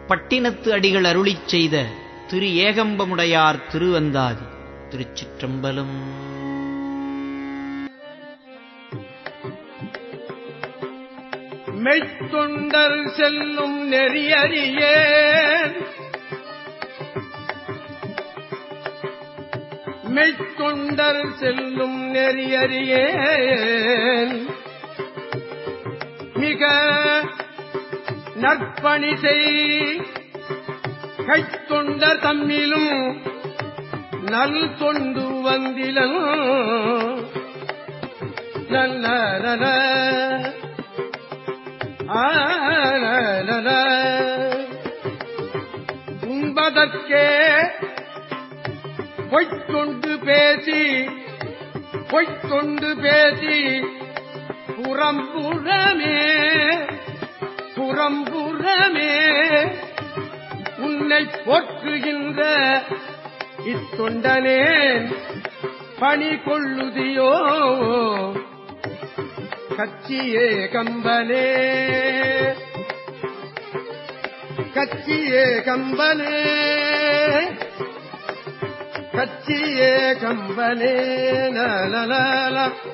பட்டினத்து அடிகள் அருளிச் செய்த திரு ஏகம்பமுடையார் திருவந்தாதி திருச்சிற்றம்பலம் மெய்த்தொண்டர் செல்லும் நெறியறியேன் மெய்த்தொண்டர் செல்லும் நெறியறியேன் மிக நற்பணி செய் கைத்தொண்டர் தம்மிலும் நல் தொண்டு வந்திலன் நல்ல நல ஆனன. உண்பதற்கே பொய்த்தொண்டு பேசி பொய்த்தொண்டு பேசி புறம்புறமே புறம்புறமே உன்னை போற்றுகின்ற இத்தொண்டனேன் பணி கொள்ளுதியோ கச்சியே கம்பனே கச்சியே கம்பனே கச்சியே கம்பனே நலல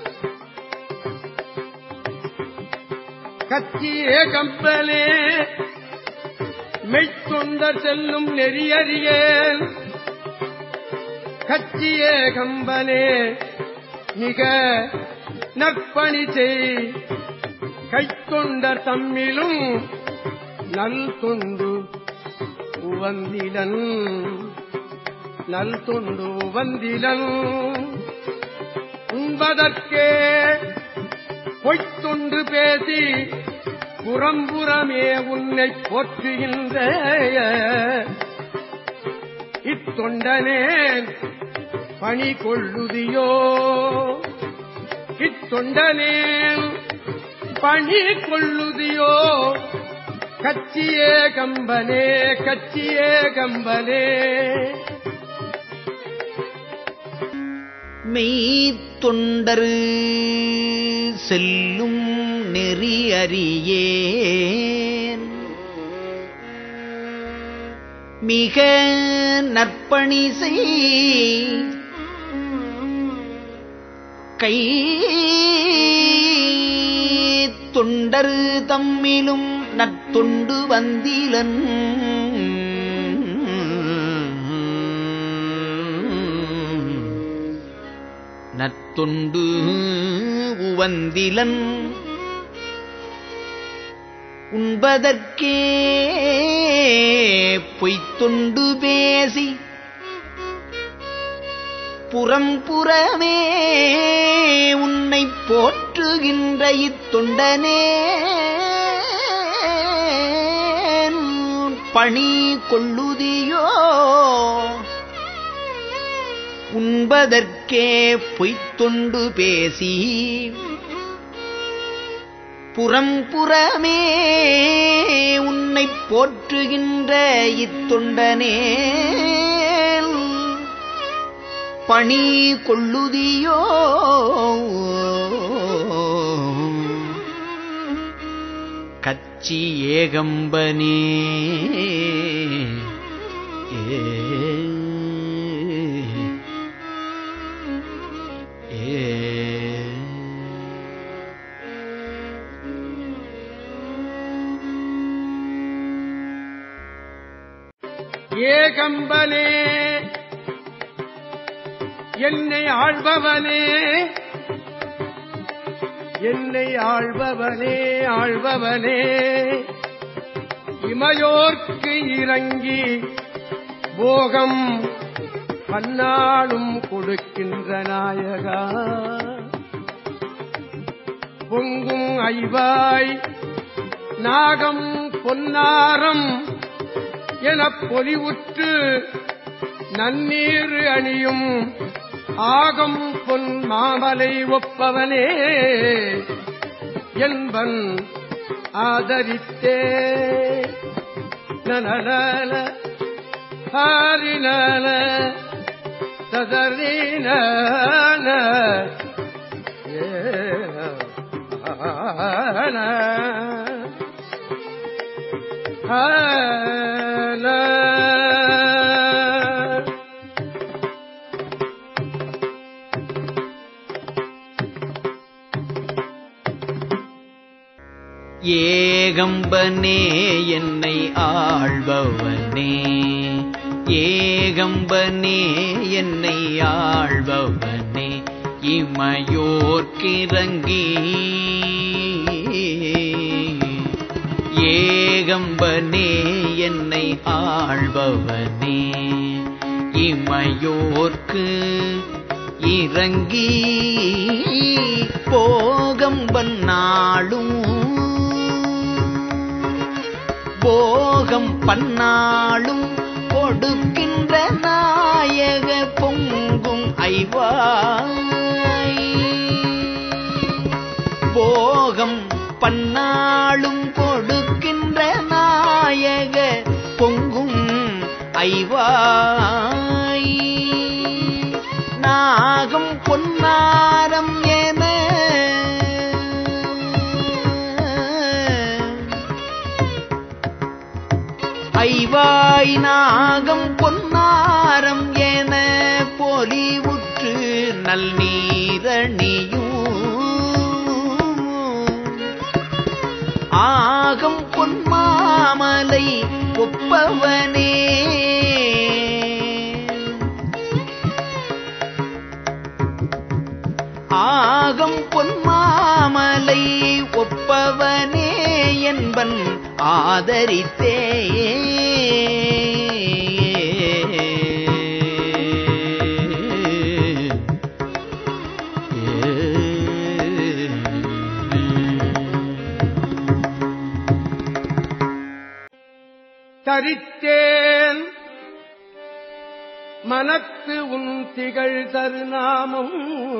கச்சியே கம்பனே மெய்த்தொண்டர் செல்லும் நெறியறியேன் கச்சியே கம்பனே மிக நற்பணி செய் கைத்தொண்டர் தம்மிலும் நல் தொண்டு உவந்திலன் நல் தொண்டு உவந்திலன் உண்பதற்கே பொய்த்தொண்டு பேசி புறம்புறமே உன்னை போற்றுகின்ற இத்தொண்டனேன் பணி கொள்ளுதியோ இத்தொண்டனேன் பணி கொள்ளுதியோ கச்சியே கம்பனே கச்சியே கம்பனே மெய்த்தொண்டரு செல்லும் நெறி அறியேன் மிக நற்பணி செய் கை தொண்டரு தம்மிலும் நற்தொண்டு வந்திலன் நற்தொண்டு உவந்திலன் உண்பதற்கே பொய்த்தொண்டு பேசி புறம்புறமே உன்னை போற்றுகின்ற இத்தொண்டனே பணி கொள்ளுதியோ உண்பதற்கே பொய்த்தொண்டு பேசி புறம்புறமே உன்னை போற்றுகின்ற இத்தொண்டனே பணி கொள்ளுதியோ கச்சி ஏகம்பனே ஏ ஏகம்பனே என்னை ஆள்பவனே என்னை ஆள்பவனே ஆள்பவனே இமையோர்க்கு இறங்கி போகம் பன்னாடும் கொடுக்கின்ற நாயகா பொங்கும் ஐவாய் நாகம் பொன்னாரம் எனப் பொலிவுற்று நன்னீர் அணியும் ஆகம் பொன் மாமலை ஒப்பவனே என்பன் ஆதரித்தே நனநல ஹரிநல ததறின ஏ நன ஏகம்பனே என்னை ஆள்பவனே ஏகம்பனே என்னை ஆள்பவனே இமையோர்க்கிறங்கி ஏகம்பனே என்னை ஆள்பவனே இமையோர்க்கு இறங்கி போகம்பன் நாளும் போகம் பன்னாளும் கொடுக்கின்ற நாயக பொங்கும் ஐவாய் போகம் பன்னாளும் கொடுக்கின்ற நாயக பொங்கும் ஐவாய் நாகம் பொன்னாரம் என ஐவாய் நாகம் பொன்னாரம் என பொலிவுற்று நல் நீரணியும் ஆகம் பொன்மாமலை ஒப்பவனே ஆகம் பொன்மாமலை ஒப்பவனே என்பன் ஆதரித்தே தரித்தேன் மனத்து உன் திகழ் தருநாமம்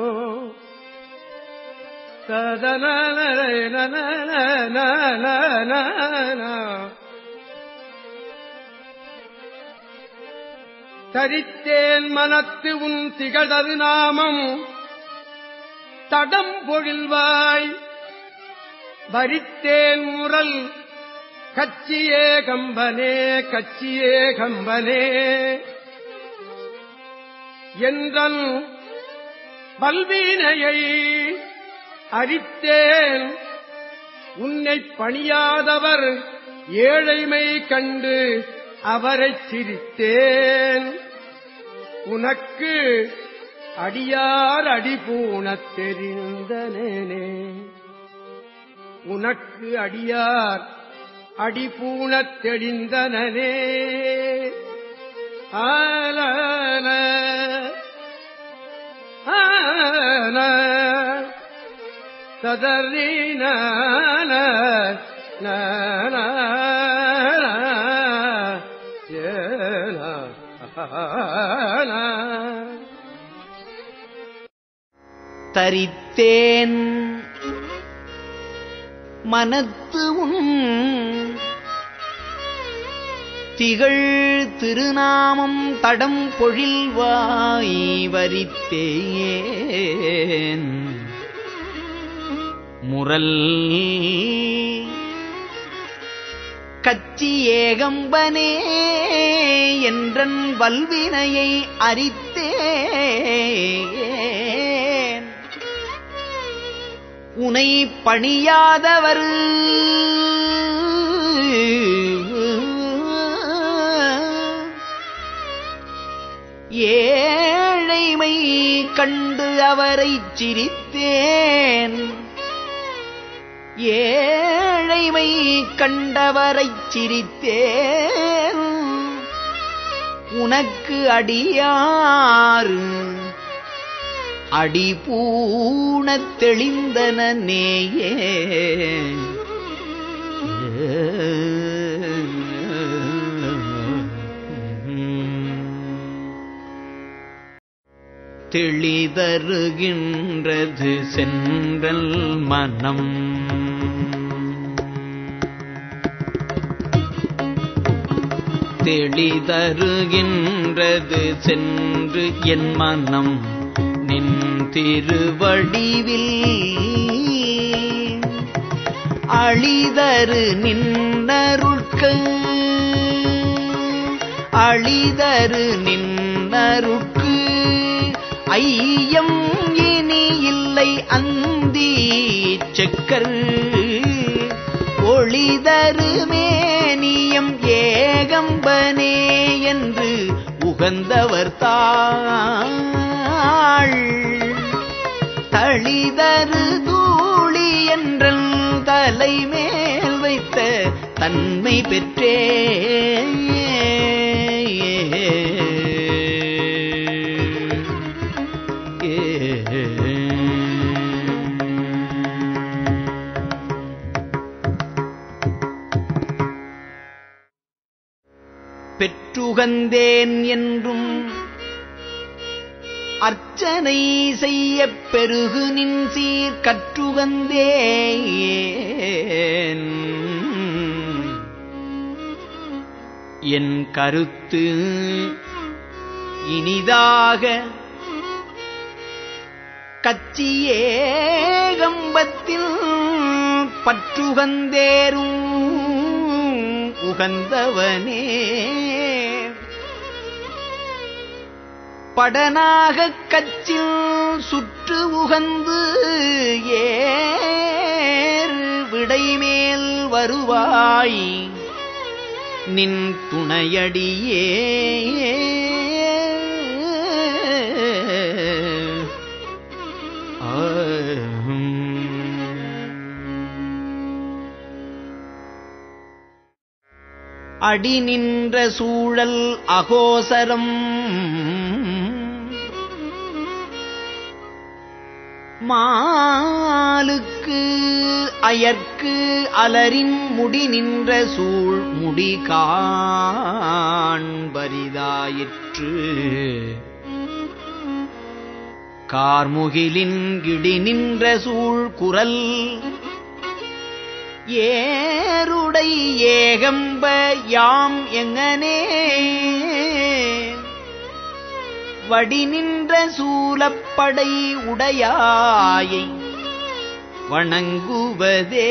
தரித்தேன் மனத்து உன் திகழரு நாமம் தடம் பொழில்வாய் வரித்தேன் முரல் கச்சியே கம்பனே கச்சியே கம்பனே என்றன் பல்வீனையை அறித்தேன் உன்னை பணியாதவர் ஏழைமை கண்டு அவரைச் சிரித்தேன் உனக்கு அடியார் அடிபூணத் தெரிந்தனேனே உனக்கு அடியார் அடிபூணத் தெரிந்தனே ஆலன ஆன சதறின தரித்தேன் மனத்து உன் திகழ் திருநாமம் தடம் பொழில்வாய் வரித்தேன் முரல் கச்சி ஏகம்பனே என்றன் வல்வினையை அறித்தேன் உனை பணியாதவர் ஏழைமை கண்டு அவரைச் சிரித்தேன் ஏழைமை கண்டவரைச் சிரித்தேன் உனக்கு அடியாறு அடி பூணத் தெளிந்தன நேயே தெளிதருகின்றது சென்றல் மனம் தெளிதருகின்றது சென்று என் மனம் நின் திருவடிவில் அழிதரு நின்னருட்க அழிதரு நின்னருக்கு ஐயம் இனி இல்லை அந்தி செக்கர் ஒளிதரு மேனியம் ஏகம்பனே என்று உகந்தவர் தாள் தளிதரு தூளி என்றல் தலைமேல் வைத்த தன்மை பெற்றே பெற்றுகந்தேன் என்றும் அர்ச்சனை செய்யப் பெருகு நின் சீர் கற்றுகந்தேன் என் கருத்து இனிதாக கச்சியேகம்பத்தில் பற்றுகந்தேரும் உகந்தவனே படனாகக் கச்சில் சுற்று உகந்து ஏர் விடைமேல் வருவாய் நின் துணையடியே அடி நின்ற சூழல் அகோசரம் மாலுக்கு அயற்கு அலரின் முடி நின்ற சூழ் முடி காண்பரிதாயிற்று கார்முகிலின் கிடி நின்ற சூழ் குரல் ஏருடை ஏகம்ப யாம் எங்கனே வடி நின்ற சூலப்படை உடையாயை வணங்குவதே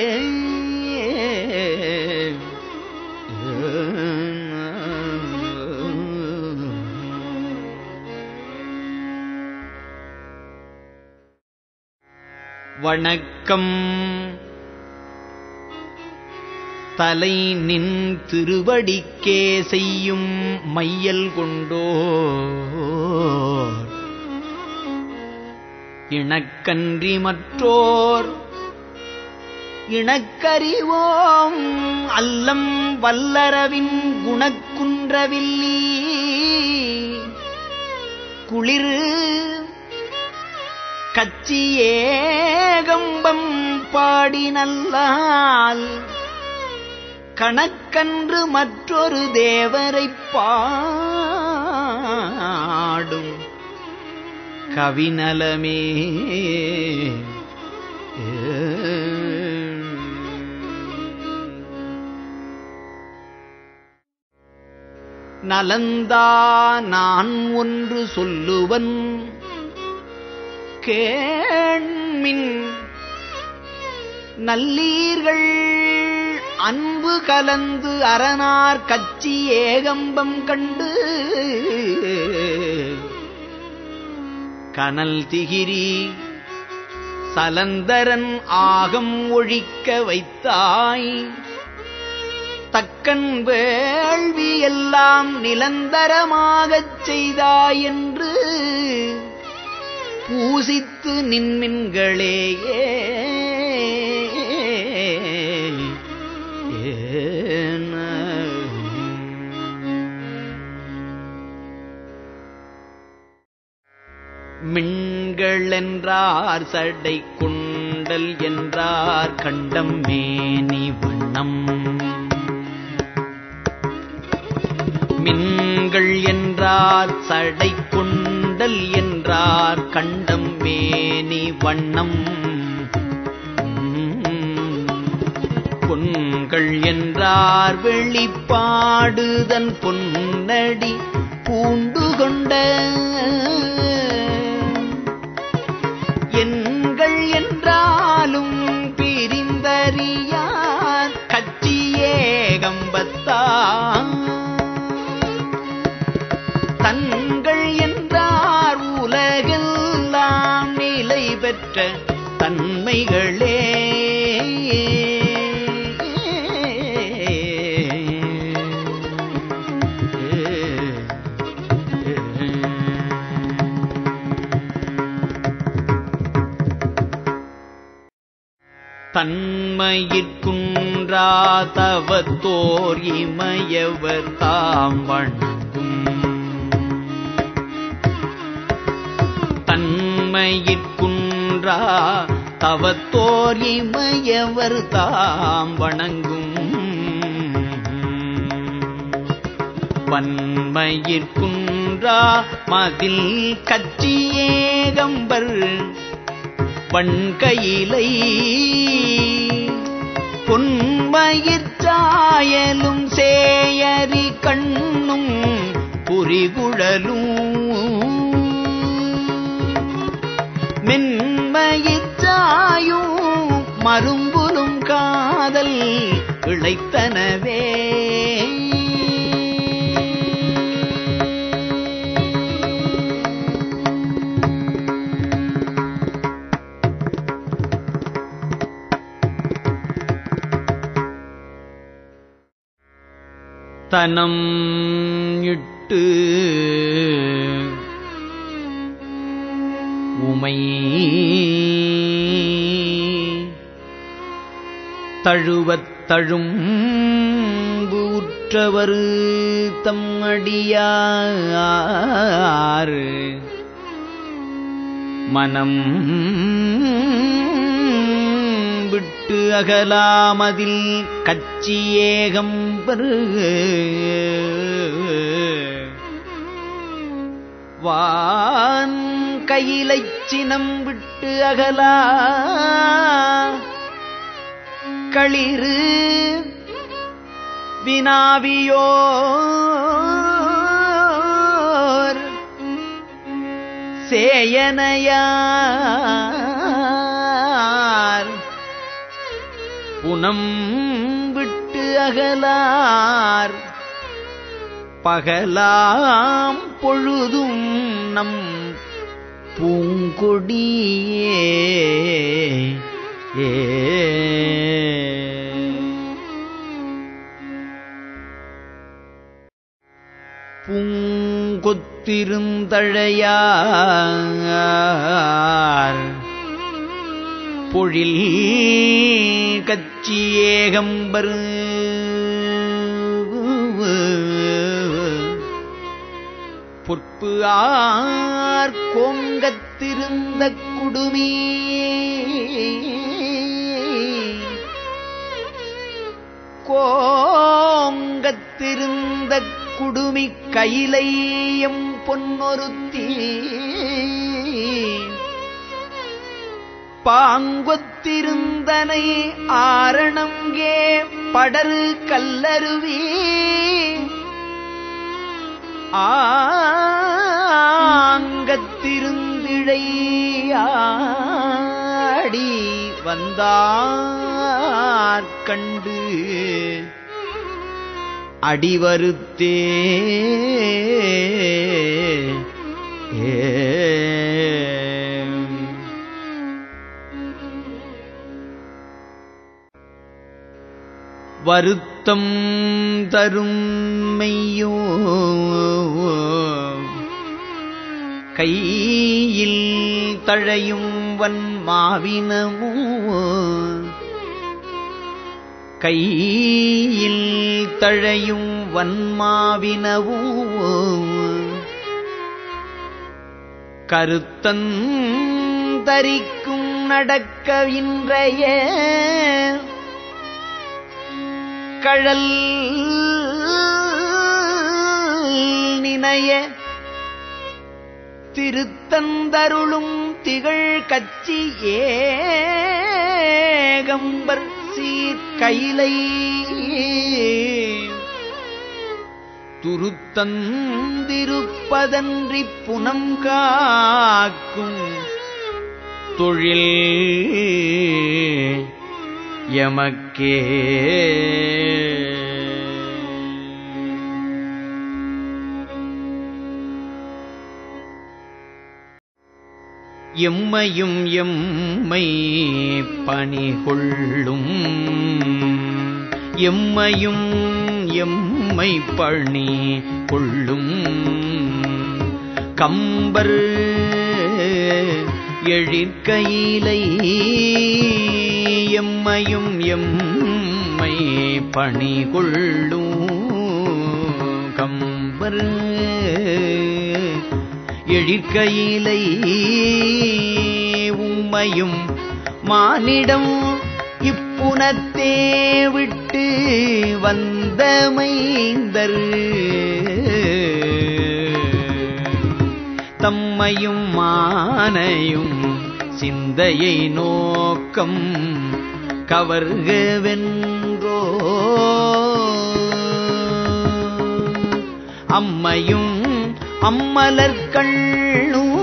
வணக்கம் தலை நின் திருவடிக்கே செய்யும் மையல் கொண்டோ இணக்கன்றி மற்றோர் இணக்கறிவோம் அல்லம் வல்லரவின் குணக்குன்றவில்லி குளிர் கச்சியேகம்பம் பாடி நல்லால் கணக்கன்று மற்றொரு தேவரைப் பாடும் கவிநலமே நலந்தா நான் ஒன்று சொல்லுவன் கேண்மின் நல்லீர்கள் அன்பு கலந்து அரணார் கச்சி ஏகம்பம் கண்டு கனல் திகிரி சலந்தரன் ஆகம் ஒழிக்க வைத்தாய் தக்கன் வேள்வி எல்லாம் நிலந்தரமாகச் செய்தாய் என்று பூசித்து நின்மின்களேயே மின்கள் என்றார் சடை குண்டல் என்றார் கண்டம் மேனி வண்ணம் மின்கள் என்றார் சடை குண்டல் என்றார் கண்டம் மேனி வண்ணம் பொன்கள் என்றார் வெளிப்பாடுதன் பொன்னடி பூண்டு கொண்ட எண்கள் என்றாலும் பிரிந்தறியார் கட்சியே கம்பத்தான் தன்மயிற்குன்றா தவத்தோர் இமயவர் தாம் வணங்கும் தன்மயிற்குன்றா தவத்தோர் இமயவர் தாம் வணங்கும் வன்மயிற்குன்றா மதில் கச்சியேகம்பர் வண்கையிலை பொன்மயிற்றாயலும் சேயரி கண்ணும் புரிகுழலும் மென்மயிற்றாயும் மரும்புலும் காதல் இழைத்தனவே தனம் இட்டு உமை தழுவத் தழும் உற்றவர் தம் அடியார் மனம் விட்டு அகலாமதில் கச்சியேகம்பர் வான் கையிலைச் சினம் விட்டு அகலா களிறு வினாவியோர் சேயனையார் புனம் விட்டு அகலார் பகலாம் பொழுதும் நம் பூங்கொடியே ஏ பூங்கொத்திருந்தழையார் பொழில் கச்சியேகம்பர் பொற்பு ஆர் கோங்கத்திருந்த குடுமி கோங்கத்திருந்த குடுமி கையிலையும் பொன்னொருத்தி பாங்கொத்திருந்தனை ஆரணங்கே படரு கல்லருவி ஆங்கத்திருந்திழையாடி வந்தார் கண்டு அடிவருத்தே ஏ வருத்தம் தரும் மெய்யோ கையில் தழையும் வன்மாவினமோ கையில் தழையும் வன்மாவினவோ கருத்தந்தரிக்கும் நடக்க இன்றைய கழல் நினைய திருத்தந்தருளும் திகழ் கச்சி ஏகம்பர் சீர் கைலை துருத்தந்திருப்பதன்றி புனம் காக்கும் தொழில் எமக்கே எம்மையும் எம்மை பணிகொள்ளும் எம்மையும் எம்மை பணி கொள்ளும் கம்பர் எழிற்கையிலை எம்மையும் எம்மை பணி கொள்ளும் கம்பர் எழிற்கையிலை உம்மையும் மானிடம் இப்புனத்தே விட்டு வந்த மைந்தர் தம்மையும் மானையும் சிந்தையை நோக்கம் கவர்கவென்றோ அம்மையும் அம்மலர்கண்ணும்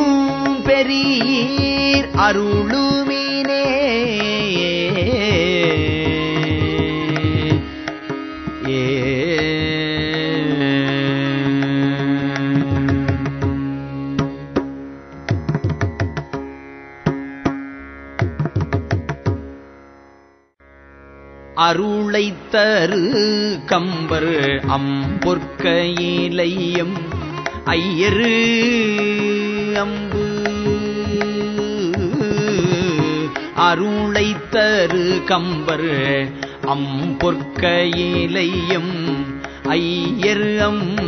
பெரியீர் அருளுமினே ஏ அருளைத் தரு கம்பர் அம்பொற்கையிலையம் ஐயரு அம்பு அருளைத் தரு கம்பர் அம்பொற்கையிலையம் ஐயர் அம்பு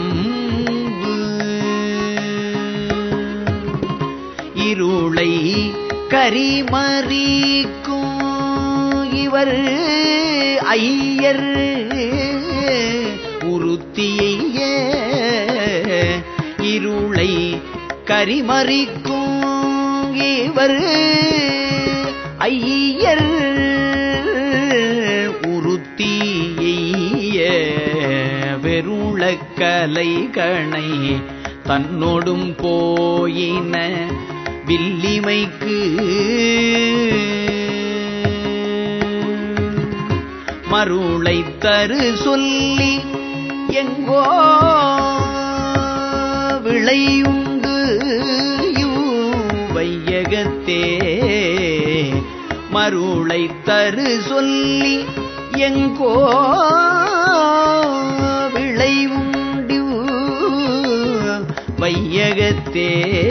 இருளை கரிமறிக்கும் இவர் ஐயர் உருத்திய இருளை கரிமறிக்கும் இவர் ஐயர் உருத்திய வெருளக்கலை கணை தன்னோடும் போயின வில்லிமைக்கு மருளை தரு சொல்லி எங்கோ விளையுண்டு வையகத்தே மருளை தரு சொல்லி எங்கோ விளைவுண்டு வையகத்தே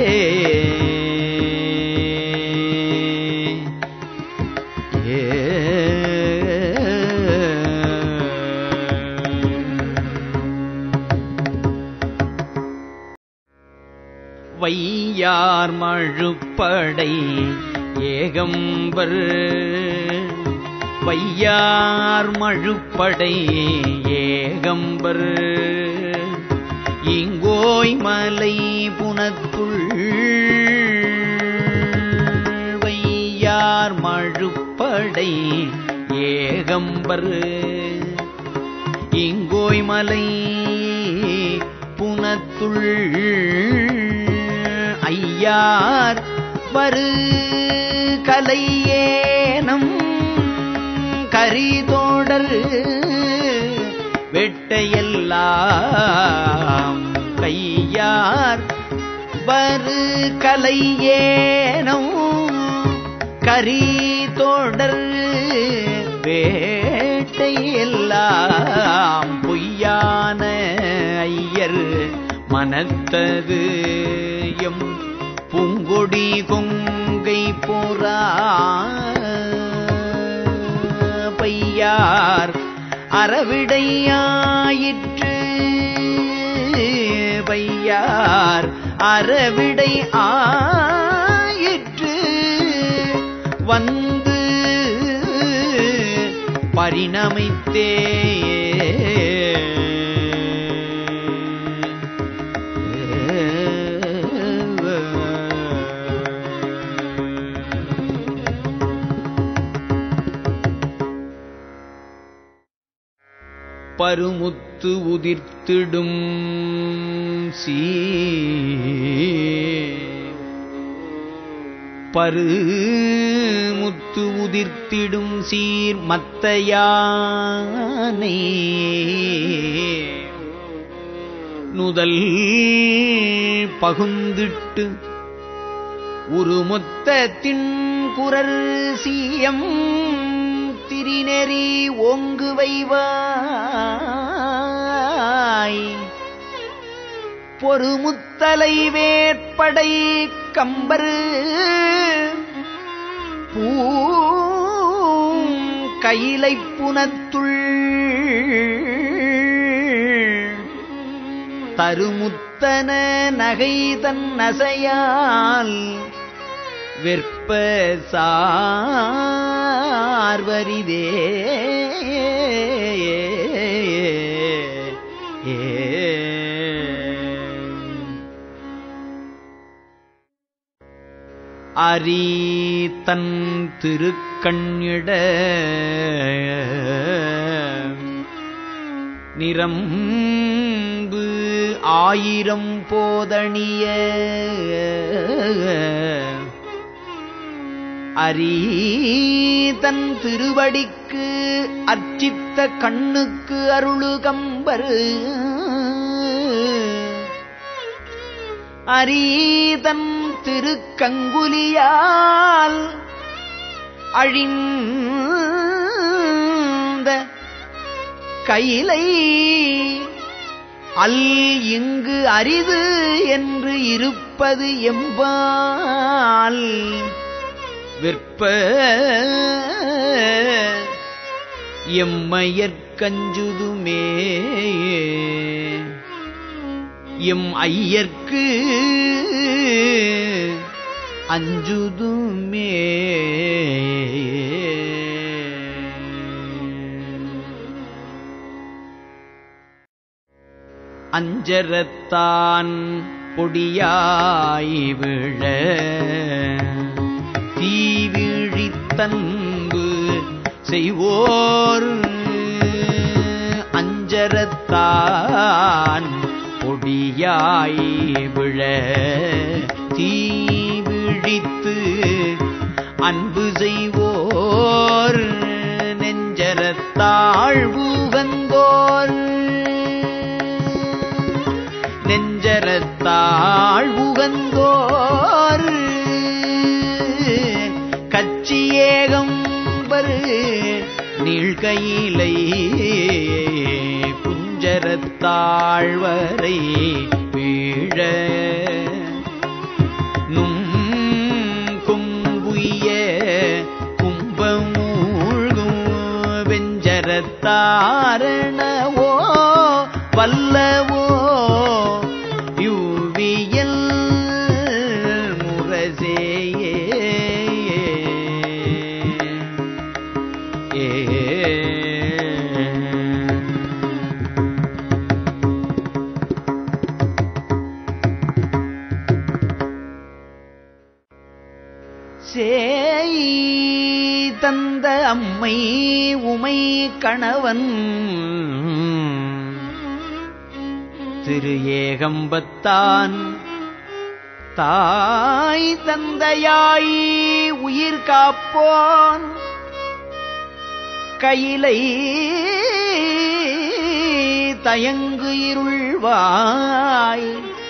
வையார் மழுப்படை ஏகம்பர் வையார் மழுப்படை ஏகம்பர் இங்கோய் மலை புனத்துள் வையார் மழுப்படை ஏகம்பர் இங்கோய் மலை புனத்துள் ஐயார் வரு கலையேனம் கரிதோடர் வெட்டையெல்லாம் கையார் வரு கலையேனம் கரிதோடர் வேட்டையெல்லாம் பொய்யான ஐயர் மனத்தது எம் பூங்கொடி கொங்கை போரா பையார் அறவிடையாயிற்று பையார் அறவிடை ஆயிற்று வந்து பரிணமித்தே பருமுத்து உதிர்த்திடும் சீ பருமுத்து உதிர்த்திடும் சீர் மத்தையானை நுதல் பகுந்திட்டு உருமுத்த தின்குரர் சீயம் திரிநெறி ஓங்கு வைவாய் பொறுமுத்தலை வேற்படை கம்பர் பூ கைலைப் புனத்துள் தருமுத்தன நகை தன் நசையால் வெற்ப சார்வரிதே அரி தன் திருக்கண்ணிட நிரம்பு ஆயிரம் போதணிய அரீதன் திருவடிக்கு அர்ச்சித்த கண்ணுக்கு அருளுகம்பரு அரீதன் திருக்கங்குலியால் அழிந்த கையிலை அல் இங்கு அரிது என்று இருப்பது எம்பால் விற்ப எம்மையற்கஞ்சுதுமே எம் ஐயர்க்கு அஞ்சுதுமே அஞ்சரத்தான் பொடியாய் விழ தீவிழித்தன்பு செய்வோர் அஞ்சரத்தான் பொடியாய் விழ தீவிழித்து அன்பு செய்வோர் நெஞ்சரத்தாழ்வுகந்தோர் நெஞ்சரத்தாழ்வுகந்தோர் கச்சியேகம்பரு நீழ்கையிலை குஞ்சரத்தாழ்வரை வீழ நும் கும்புய கும்பமூழ்கும் வெஞ்சரத்தாரணவோ வல்லவோ யுவியல் முரசேயே ஏ சேய் தந்த அம்மை உமை கணவன் திரு ஏகம்பத்தான் தாய் தந்தையாய் உயிர் காப்போன் கையிலை தயங்கு இருள்வாய்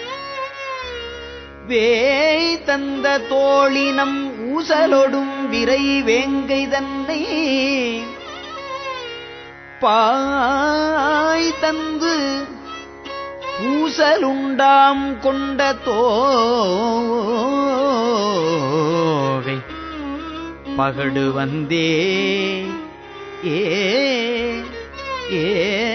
வேய் தந்த தோழினம் ஊசலொடும் விரை வேங்கை தன்னை பாய் தந்து பூசலுண்டாம் கொண்ட தோகை பகடு வந்தே ஏ ஏ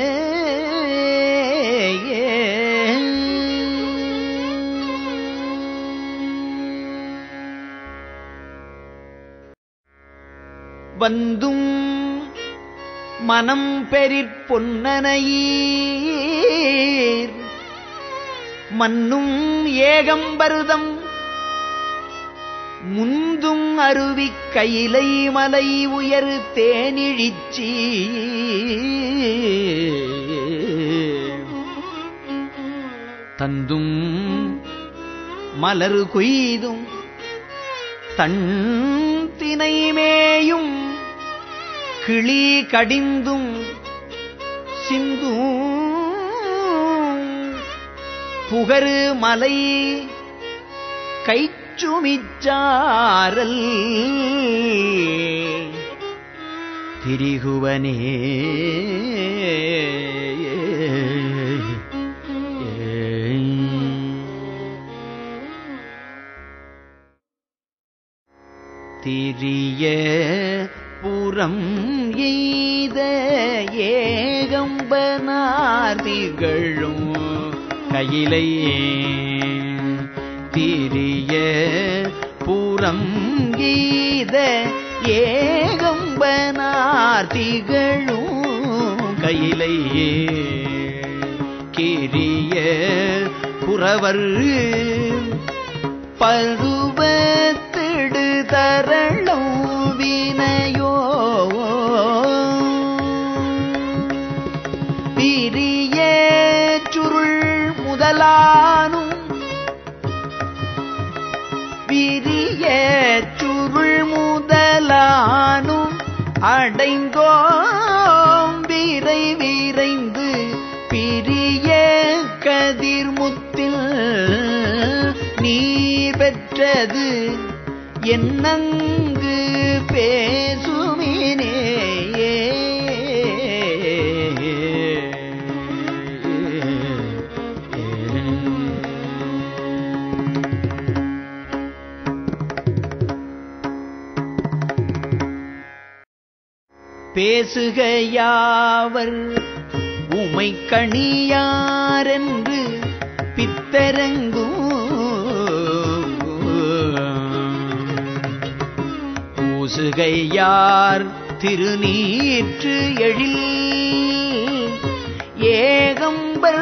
வந்தும் மனம் பெறிற் பொன்னனையீர் மன்னும் ஏகம்பருதம் முந்தும் அருவிக் கையிலை மலை உயர் தேனிழிச்சி தந்தும் மலரு கொய்தும் தன் தினைமேயும் கிளி கடிந்தும் சிந்தும் புகரு மலை கைச்சுமிச்சாரல் திரிகுவனே திரிய புறம் எய்த ஏகம்பனார் திகழும் கையிலையே திரிய புறம் எய்த ஏகம்பனார் திகழும் கையிலையே கிரிய புறவர் பருவத்திடு தரளும் வினையோ பிரிய சுருள் முதலானும் பிரிய சுருள் முதலானும் அடைந்தோம் விரை விரைந்து பிரிய கதிர்முத்தில் நீர் பெற்றது என்னங்கு பேசுமினே பேசுக யாவர் உமை கணியாரென்று பித்தரங்கும் பூசுகையார் திருநீற்று எழில் ஏகம்பர்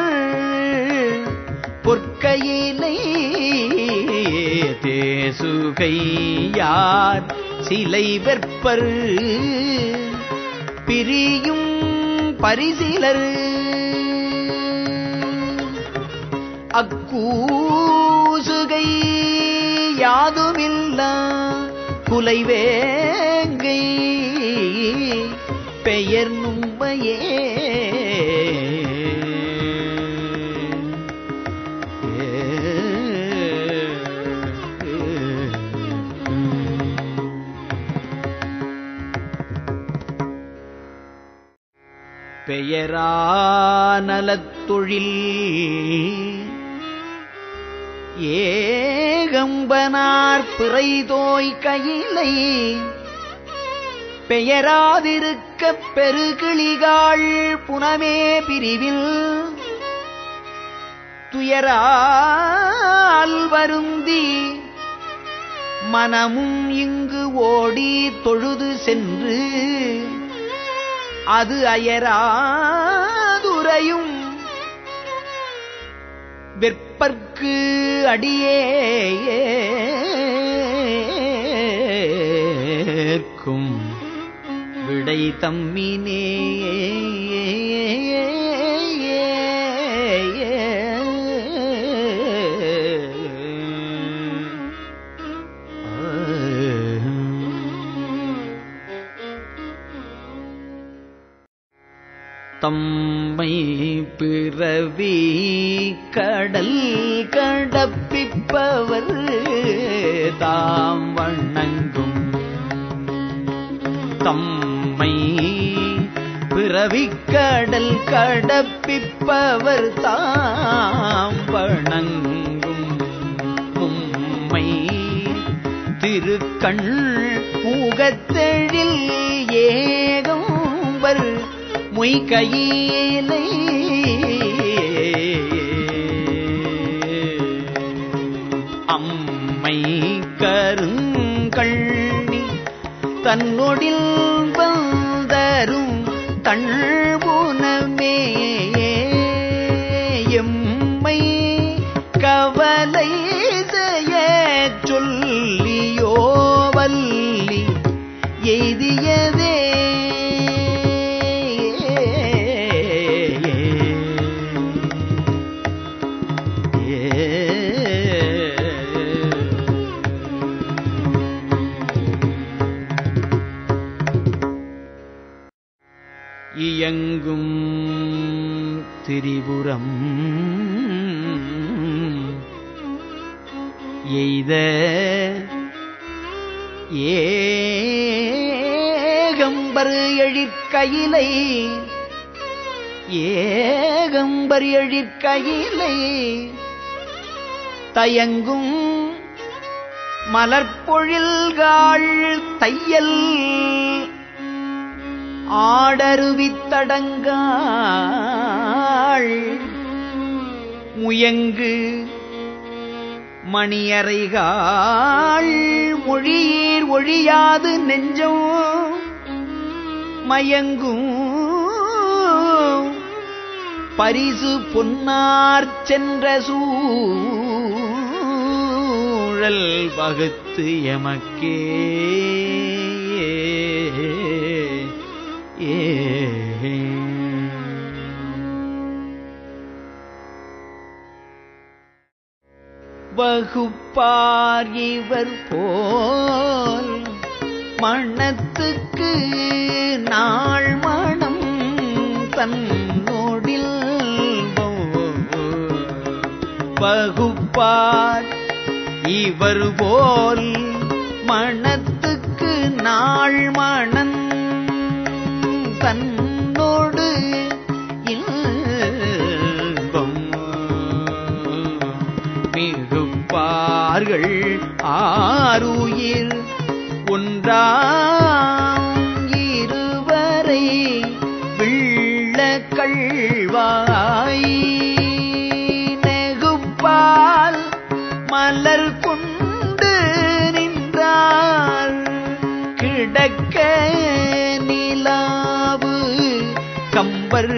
பொற்கையிலை தேசுகையார் சிலை வெற்பர் பிரியும் பரிசிலர் அக்கூசுகை யாதுமில்லா குலைவேங்கை பெயர் நும்மையே பெயரானலத் தொழில் ஏகம்பனார் பிறைதோய் கையிலை பெயராதிருக்க பெருகிளிகாள் புனமே பிரிவில் துயரால் வருந்தி மனமும் இங்கு ஓடி தொழுது சென்று அது அயராதுரையும் வெற்பற்கு அடியேற்கும் விடை தம்மினே தம்மை பிறவி கடல் கடப்பிப்பவர் தாம் வணங்கும் தம்மை பிறவி கடல் கடப்பிப்பவர் தாம் வணங்கும் உம்மை திருக்கண் முகத்தெழில் ஏகம்பர் மொய்கையிலை அம்மை கருங்கண்ணி தன்னொடில் வந்தரும் தள்புனமே எம்மை கவலை செய்ய சொல்லியோ வல்லி எய்தியதே இயங்கும் திரிபுரம் எய்த ஏகம்பர் எழிற்கையிலை ஏகம்பர் எழிற்கையிலை தயங்கும் மலர்பொழில்காள் தையல் ஆடருவித்தடங்காள் முயங்கு மணியறைகாள் மொழியீர் ஒழியாது நெஞ்சம் மயங்கும் பரிசு பொன்னார் சென்ற சூழல் வகுத்து எமக்கே ஏ வகுப்பார் இவர் போல் மணத்துக்கு நாள் மணம் தன்னோடில் வகுப்பார் இவர் போல் மணத்துக்கு நாள் மணம் தன்னோடு இன்பம் மிகுப்பார்கள் ஆருயிர் ஒன்றாம் இருவரை விள்ள கள்வாய் நெகுப்பால் மலர் கொண்டு நின்றார் கிடக்க நிலாவு கம்பர்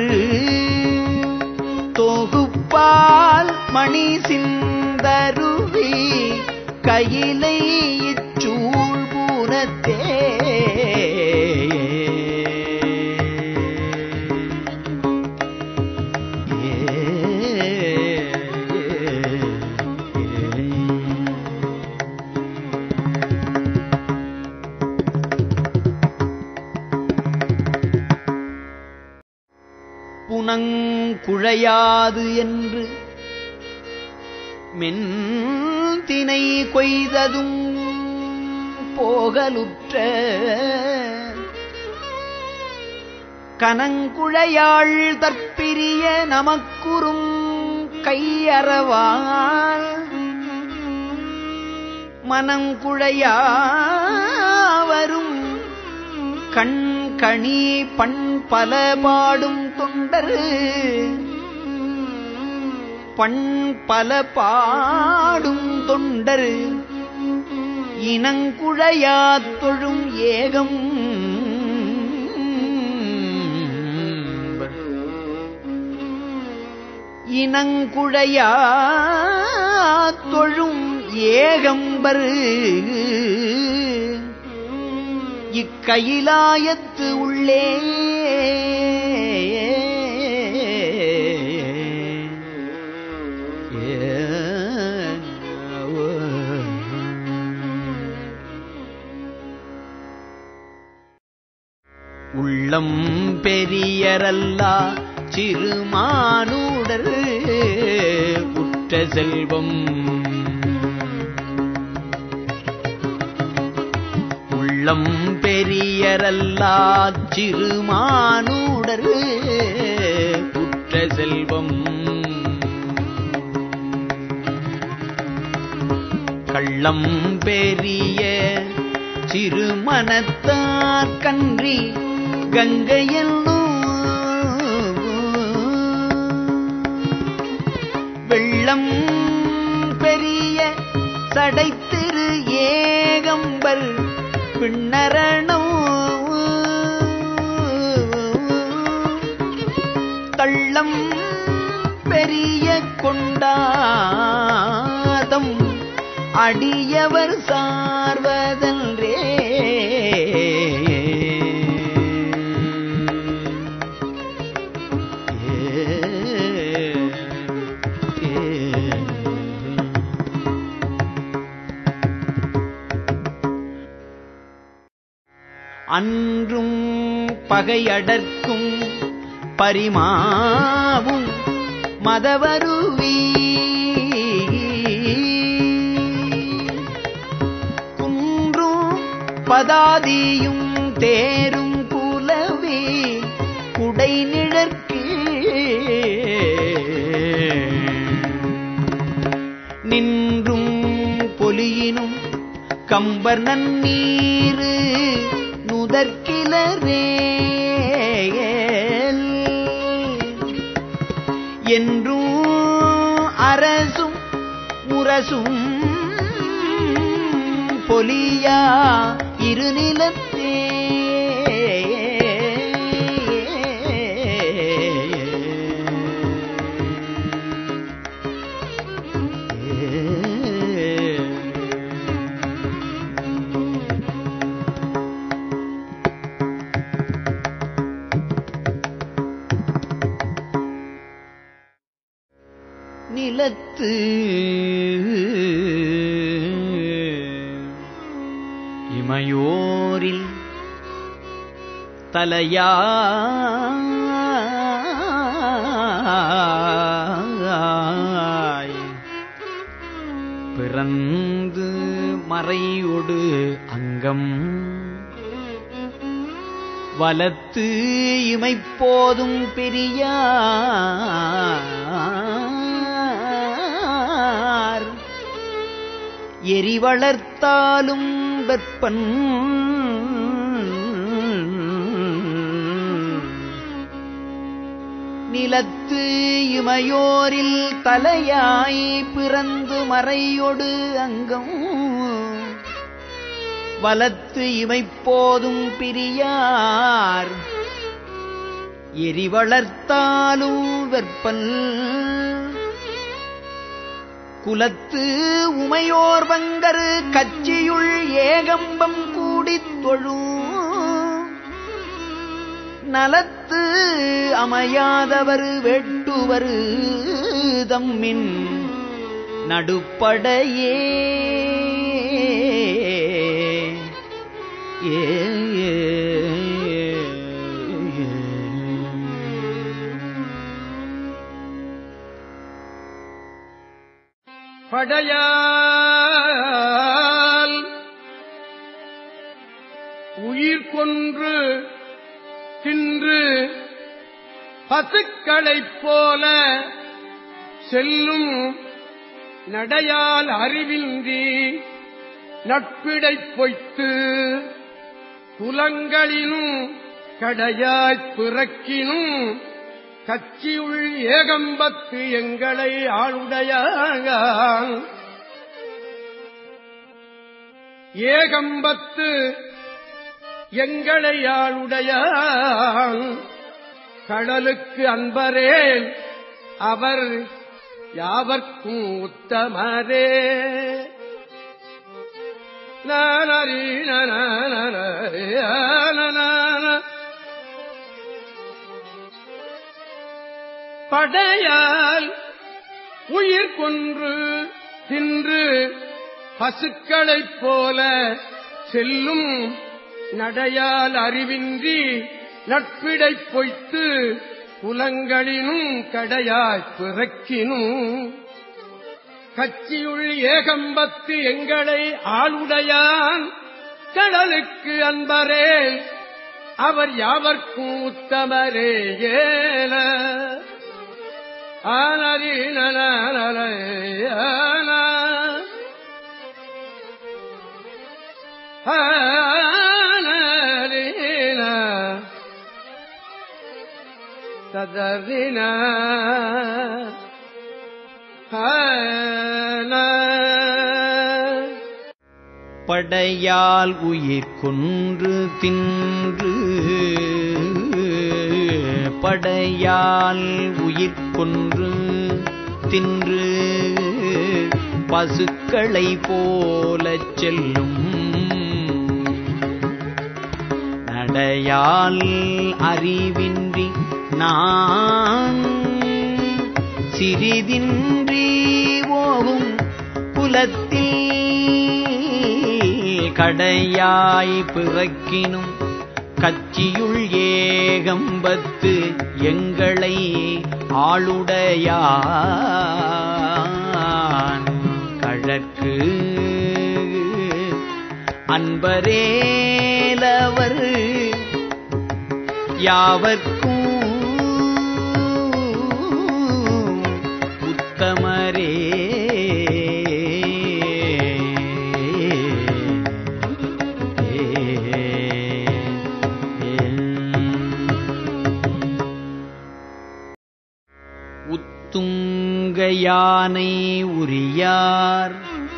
தொகுப்பால் மணி சிந்தருவி கையிலை இச்சூழ் பூனத்தே புனங்குழையாது என்று மென்தினை கொய்ததும் போகலுற்ற கனங்குழையாள் தற்பிரிய நமக்குறும் கையறவால் மனங்குழையாவரும் கண் கணி பண் பல பாடும் தொண்டர் பண் பல பாடும் தொண்டர் இனங்குழையாத் தொழும் ஏகம் இனங்குழையாத் தொழும் ஏகம்பர் இக்கயிலாயத்து உள்ளே உள்ளம் பெரியரல்லா சிறுமானுடர் உற்ற செல்வம் உள்ளம் பெரியரல்லா சிறுமானுடர் உற்ற செல்வம் கள்ளம் பெரிய சிறுமனத்தார் கன்றி கங்கையெல்லும் வெள்ளம் பெரிய சடைத்திரு ஏகம்பர் பின்னரணம் தள்ளம் பெரிய கொண்டாதம் அடியவர் சார்வதன்றே அன்றும் பகையடர்க்கும் பரிமாவும் மதவருவி குன்றும் பதாதியும் தேரும் குலவி குடை நிழற்கு நின்றும் பொலியினும் கம்பர் நன்னீரு நுதற்கிலரே என்றும் அரசும் முரசும் பொலியா இருநிலத்தே நிலத்து இமையோரில் தலையாய் பிறந்து மறையொடு அங்கம் வலத்து இமைப்போதும் பெரியார் எரி வளர்த்தாலும் வெப்பன் நிலத்து இமையோரில் தலையாய் பிறந்து மறையொடு அங்கம் வலத்து இமைப்போதும் பிரியார் எரி வளர்த்தாலும் வெப்பல் குலத்து உமையோர் பங்கரு கச்சியுள் ஏகம்பம் கூடித் தொழும் நலத்து அமையாதவர் வெட்டுவர் தம்மின் நடுப்படையே ஏ ஏ, ஏ, ஏ. படையால் உயிர் கொன்று தின்று பசுக்களைப் போல செல்லும் நடையால் அறிவின்றி நட்பிடைப் பொய்த்து குலங்களினும் கடையாய்ப் பிறக்கினும் கச்சியுள் ஏகம்பத்து எங்களை ஆளுடைய ஏகம்பத்து எங்களை ஆளுடைய கடலுக்கு அன்பரேல் அவர் யாவர்க்கும் உத்தமரே நானரி நனனரி, ஆனனன. படையால் உயிர் கொன்று தின்று பசுக்களைப் போல செல்லும் நடையால் அறிவின்றி நட்பிடைப் பொய்த்து குலங்களினும் கடையாய்ப் பிறக்கினும் கச்சியுள் ஏகம்பத்து எங்களை ஆளுடையான் கடலுக்கு அன்பரே அவர் யாவர்க்கும் உத்தமரே ஏல ஆனரி நனநலை ஆன ஆனரின ததறின ஆன படையால் உயிர் கொன்று தின்று படையால் உயிர் கொன்று தின்று பசுக்களை போலச் செல்லும் நடையால் அறிவின்றி நான் சிறிதின்றி ஓவும் குலத்தில் கடையாய் பிறக்கினும் கச்சியுள் ஏகம்பத்து எங்களை ஆளுடையான் கழற்கு அன்பரேலவர் யாவர்க்கும் உத்தமரே துங்க யானை உரியார்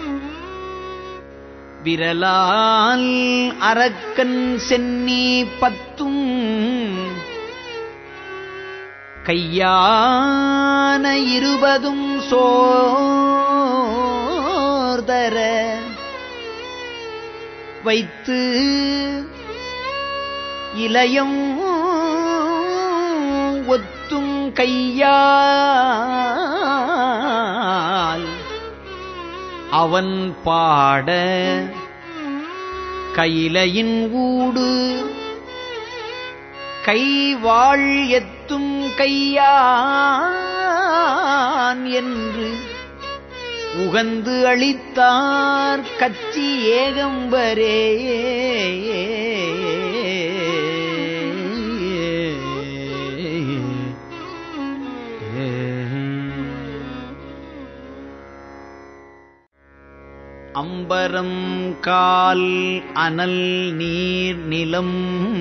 விரலால் அரக்கன் சென்னி பத்தும் கையான இருபதும் சோர்தர வைத்து இளையம் ஒத்தும் கையால் அவன் பாட கையிலையின் ஊடு கைவாள் எத்தும் கையான் என்று உகந்து அளித்தார் கச்சி ஏகம்பரே அம்பரம் கால் அனல் நீர் நிலம்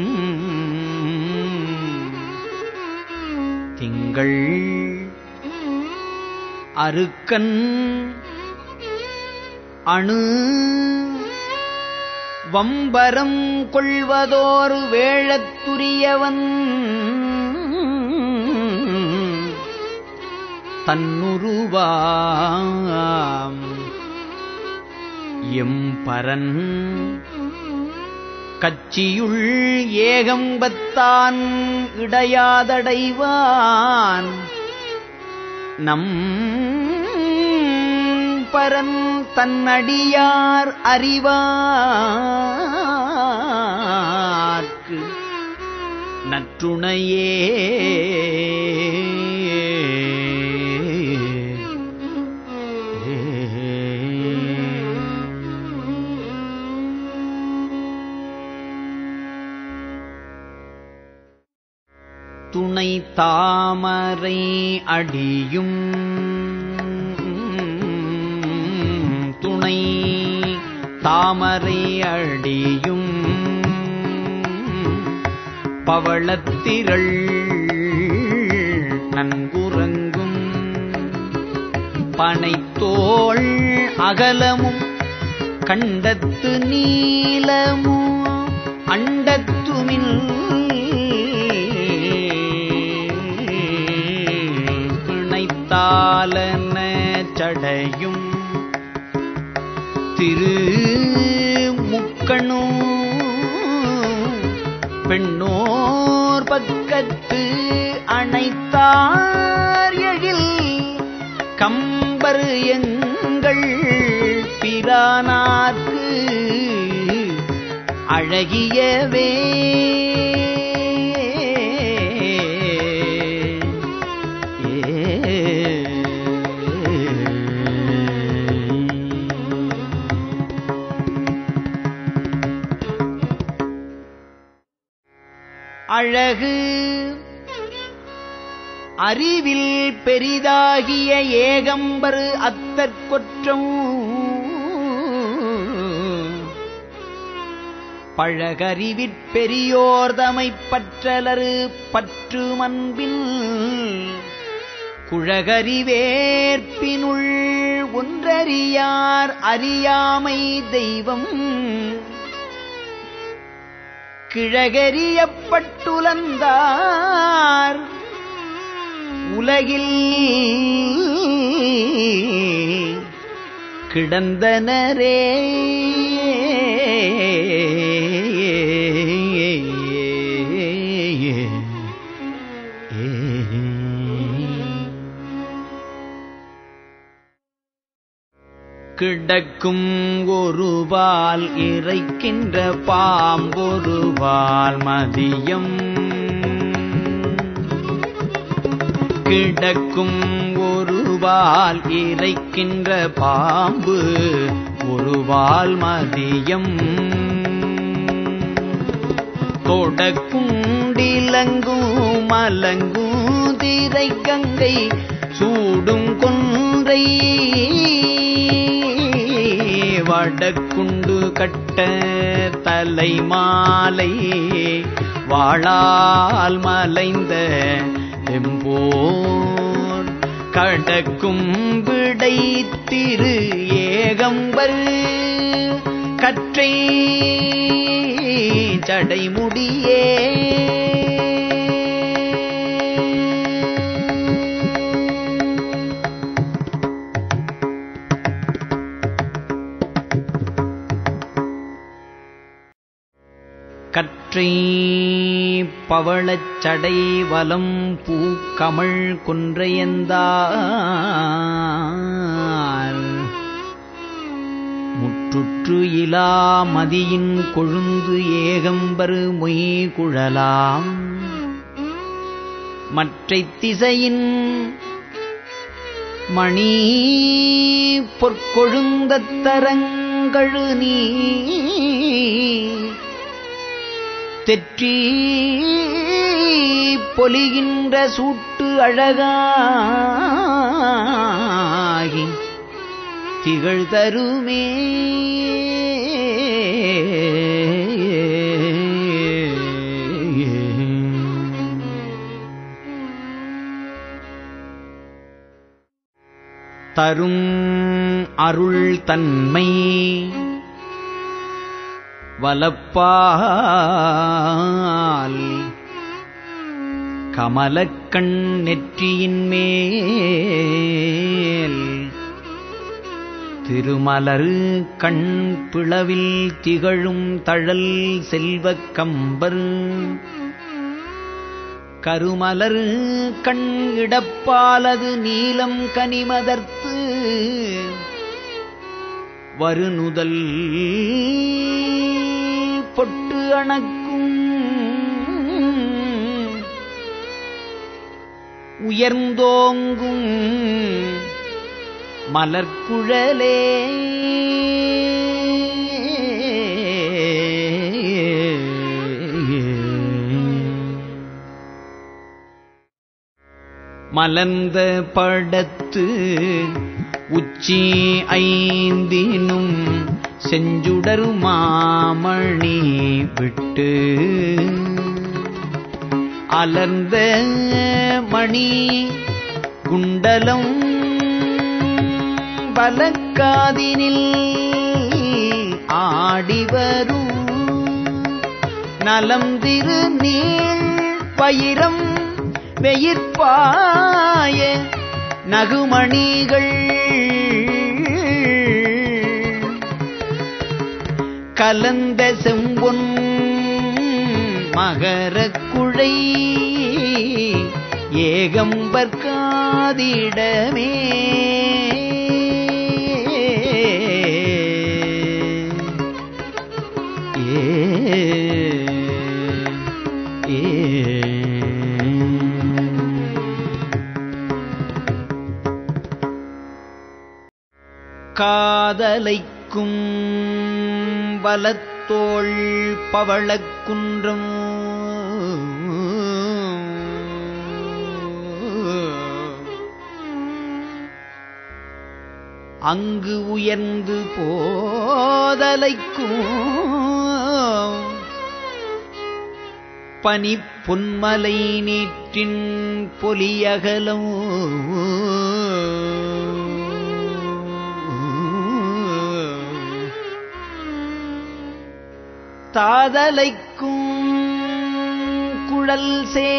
திங்கள் அருக்கன் அணு வம்பரம் கொள்வதோர் வேழத்துரியவன் தன்னுருவாம் எம்பரன் கச்சியுள் ஏகம்பத்தான் இடையாதடைவான் நம் பரன் தன்னடியார் அறிவார்க்கு நற்றுணையே துணை தாமரை அடியும் துணை தாமரை அடியும் பவளத்திரள் நன்குறங்கும் பனைத்தோள் அகலமும் கண்டத்து நீலமும் அண்டத்துமில் பிணைத்தாலன சடையும் திரு முக்கணும் பெண்ணோர் பக்கத்து அணைத்தார் எழில் கம்பர் எங்கள் பிரானார்க்கு அழகியவே அழகு அறிவில் பெரிதாகிய ஏகம்பர் அத்தற்கொற்றம் பழகறிவிற் பெரியோர்தமைப் பற்றலரு பற்று மன்பின் குழகறிவேற்பினுள் ஒன்றறியார் அறியாமை தெய்வம் கிழகரியப்பட்டுலந்தார் உலகில் கிடந்தனரே கிடக்கும் ஒருவால் இறைக்கின்ற பாம்பொருவால் மதியம் கிடக்கும் ஒருவால் இறைக்கின்ற பாம்பு ஒருவால் மதியம் தொடக்குண்டிலங்கும் மலங்கும் திரை கங்கை சூடும் கொன்றை வடக்குண்டு கட்ட தலை மாலை வாழால் மலைந்த எம்போர் கடக்கும் விடை திரு ஏகம்பர் கற்றை சடைமுடியே கற்றை பவளச் சடை வலம் பூக்கமள் குன்றையந்தார் முற்றுற்று இலா மதியின் கொழுந்து ஏகம்பரு மொய் குழலாம் மற்றைத் திசையின் மணி பொற்கொழுந்தத் தரங்கழு நீ தெற்றி பொலிகின்ற சூட்டு அழகாகி திகழ் தருமே தரும் அருள் தன்மை வலப்பால் கமலக்கண் நெற்றியின் மேல் திருமலர் கண் பிளவில் திகழும் தழல் செல்வக் கம்பர் கருமலர் கண் இடப்பாலது நீலம் கனிமதர்த்து வருநுதல் பொட்டு அணக்கும் உயர்ந்தோங்கும் மலர்குழலே மலர்ந்த படத்து உச்சி ஐந்தினும் செஞ்சுடர் மாமணி விட்டு அலர்ந்த மணி குண்டலம் பலக்காதினில் ஆடிவரும் நலம் திரு நீள் பயிரம் வெயிற்பாய நகுமணிகள் கலந்த செம்பொன் மகரக் குழை ஏகம்பற்காதிடமே ஏ காதலைக்கும் வலத்தோள் பவளக்குன்றம் அங்கு உயர்ந்து போதலைக்கும் பனி பொன்மலை நீற்றின் பொலியகலம் தாதலைக்கும் குழல்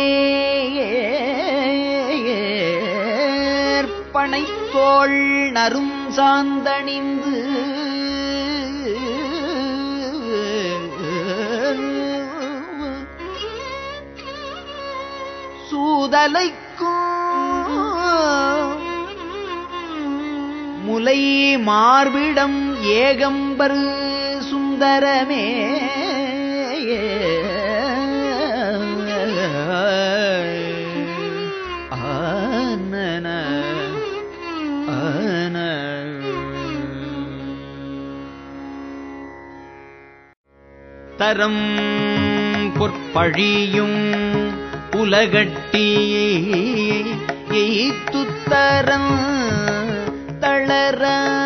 சேர்ப்பனைத்தோள் நரும் சாந்தணிந்து சூதலைக்கும் முலை மார்பிடம் ஏகம்பர் சுந்தரமே ஆனன ஆன தரம் பொற்பழியும் உலகட்டியே எய்த்துத்தரம் தளர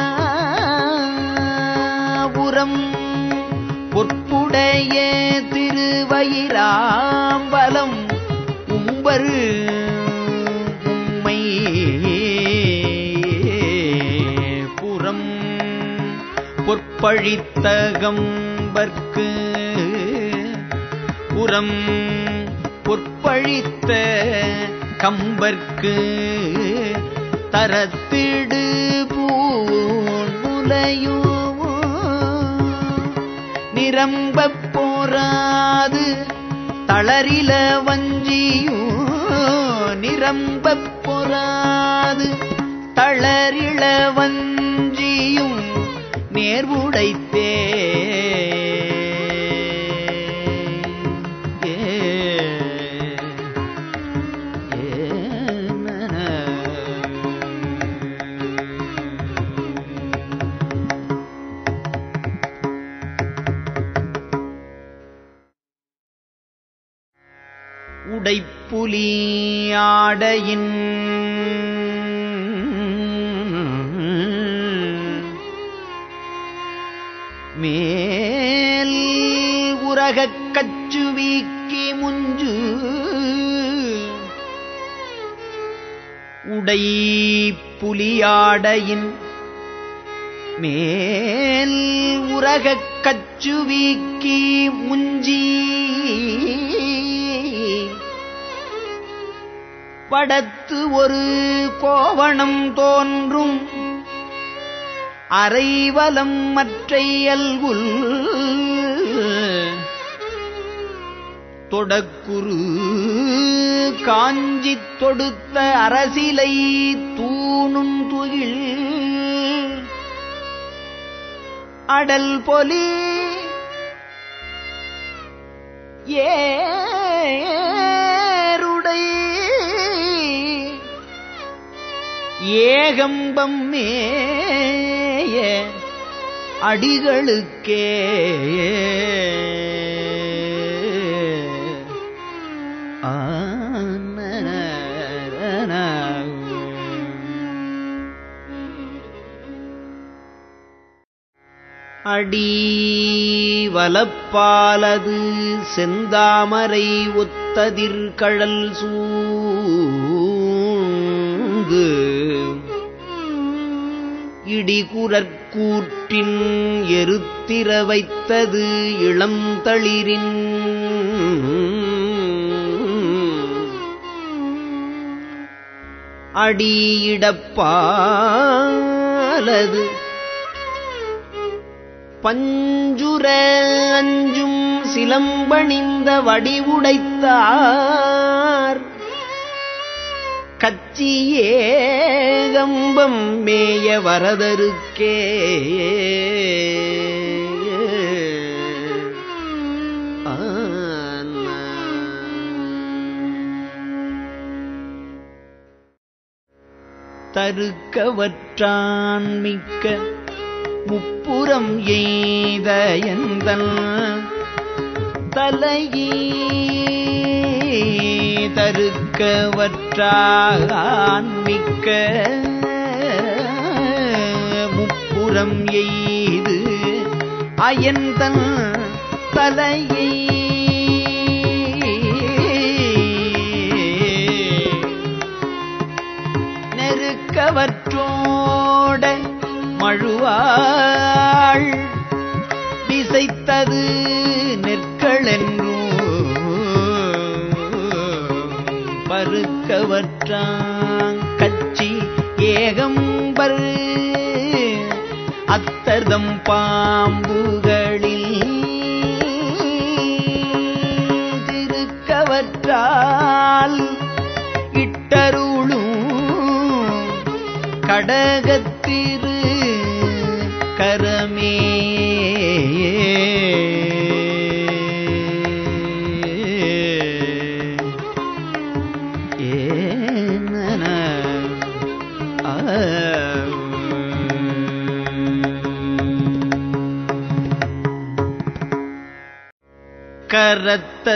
உரம் பொற்புடைய திருவயிராம்பலம் உம்பரு உம்மை பொற்பழித்தகம்பர்க்கு புறம் பொற்பழித்த கம்பர்க்கு தரத்திடு பூமுலையோ நிரம்பப் போராது தளரில வஞ்சியோ நிரம்பப் பொறாது தளரிள வஞ்சியும் நேர்வுடைத்தே ஏ, ஏனன. உடைப்புலி ஆடையின் மேல் உரகக் கச்சு வீக்கி முஞ்சு உடை புலியாடையின் மேல் உரகக் கச்சு வீக்கி முஞ்சி படத்து ஒரு கோவணம் தோன்றும் அரைவலம் மற்றை அல்குல் தொடக்குரு காஞ்சித் தொடுத்த அரசிலை தூணும் துகில் அடல் பொலி ஏருடை ஏகம்பம் மேய அடிகளுக்கே அடி வலப்பாலது செந்தாமரை ஒத்ததிர் கழல் சூழ்ந்து இடிகுரற்கூற்றின் எருத்திர வைத்தது இளந்தளிரின் அடியிடப்பாலது பஞ்சுர அஞ்சும் சிலம்பணிந்த வடிவுடைத்தார் கச்சியேகம்பம் மேய வரதருக்கே தருக்கவற்றான் மிக்க முப்புறம் எய்த எந்தல் தலையே தருக்கவற்றான் மிக்க முப்புறம் எய்து அயன்தன் தலையை நெருக்கவற்றோட மழுவாள் திசைத்தது நெற்களென்றும் பருக்கவற்றாங் கச்சி ஏகம்பர் அத்தர்தம் பாம்புகளில் திருக்கவற்றால் இட்டருளும் கடகத்திரு கரமே ஏனன கரத்த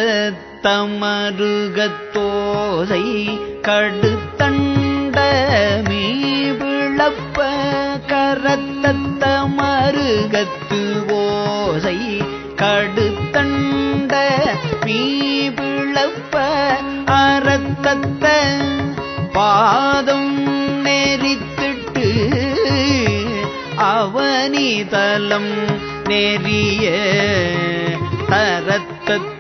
தமருகத்தோசை கடுத்தண்ட மீவிழப்ப கரத்த தமருகத்து ஓசை கடுத்தண்ட மீவிழப்ப அறத்தத்த பாதம் நெறித்திட்டு அவனிதலம் நெறிய தரத்தத்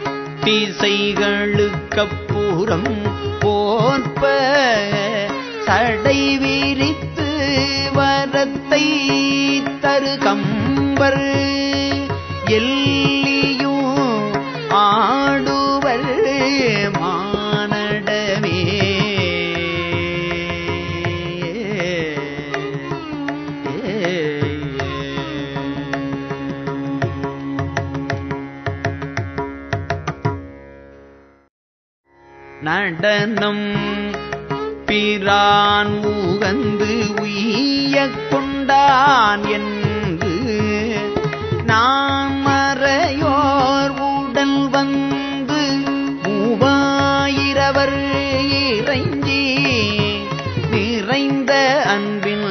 திசைகளுக்கப்புறம் போற்ப சடை விரித்து வரத்தை தரு கம்பர் எல்லியும் ஆடுவர் மானடமே நடனம் பிரான் உகந்து உய்யக் கொண்டான் என்று நான் மறையோர் உடல் வந்து மூவாயிரவர் இறைஞ்சி நிறைந்த அன்பில்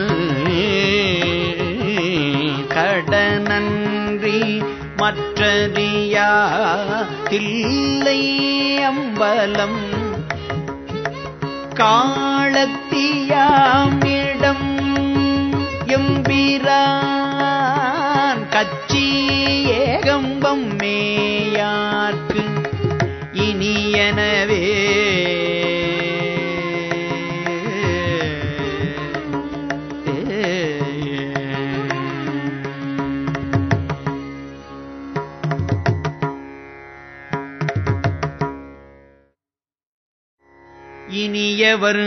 கடனன்றி மற்றறியா தில்லை அம்பலம் காலத்தியாமிடம் எம்பிரான் கச்சி ஏகம்பம் மேயார்க்கு இனியனவே இனியவர்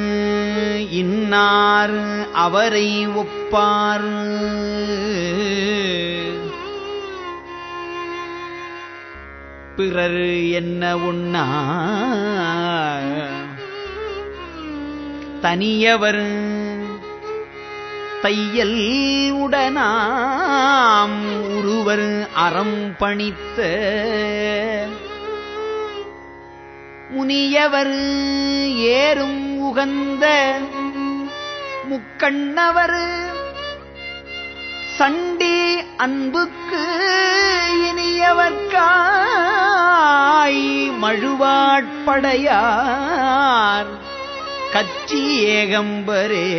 இன்னார் அவரை ஒப்பார் பிறர் என்ன உண்ணா தனியவர் தையல் உடனாம் ஒருவர் அறம் பணித்த முனியவர் ஏறும் உகந்த முக்கண்ணவர் சண்டி அன்புக்கு இனியவர்க்காய் மழுவாட்படையார் கச்சி ஏகம்பரே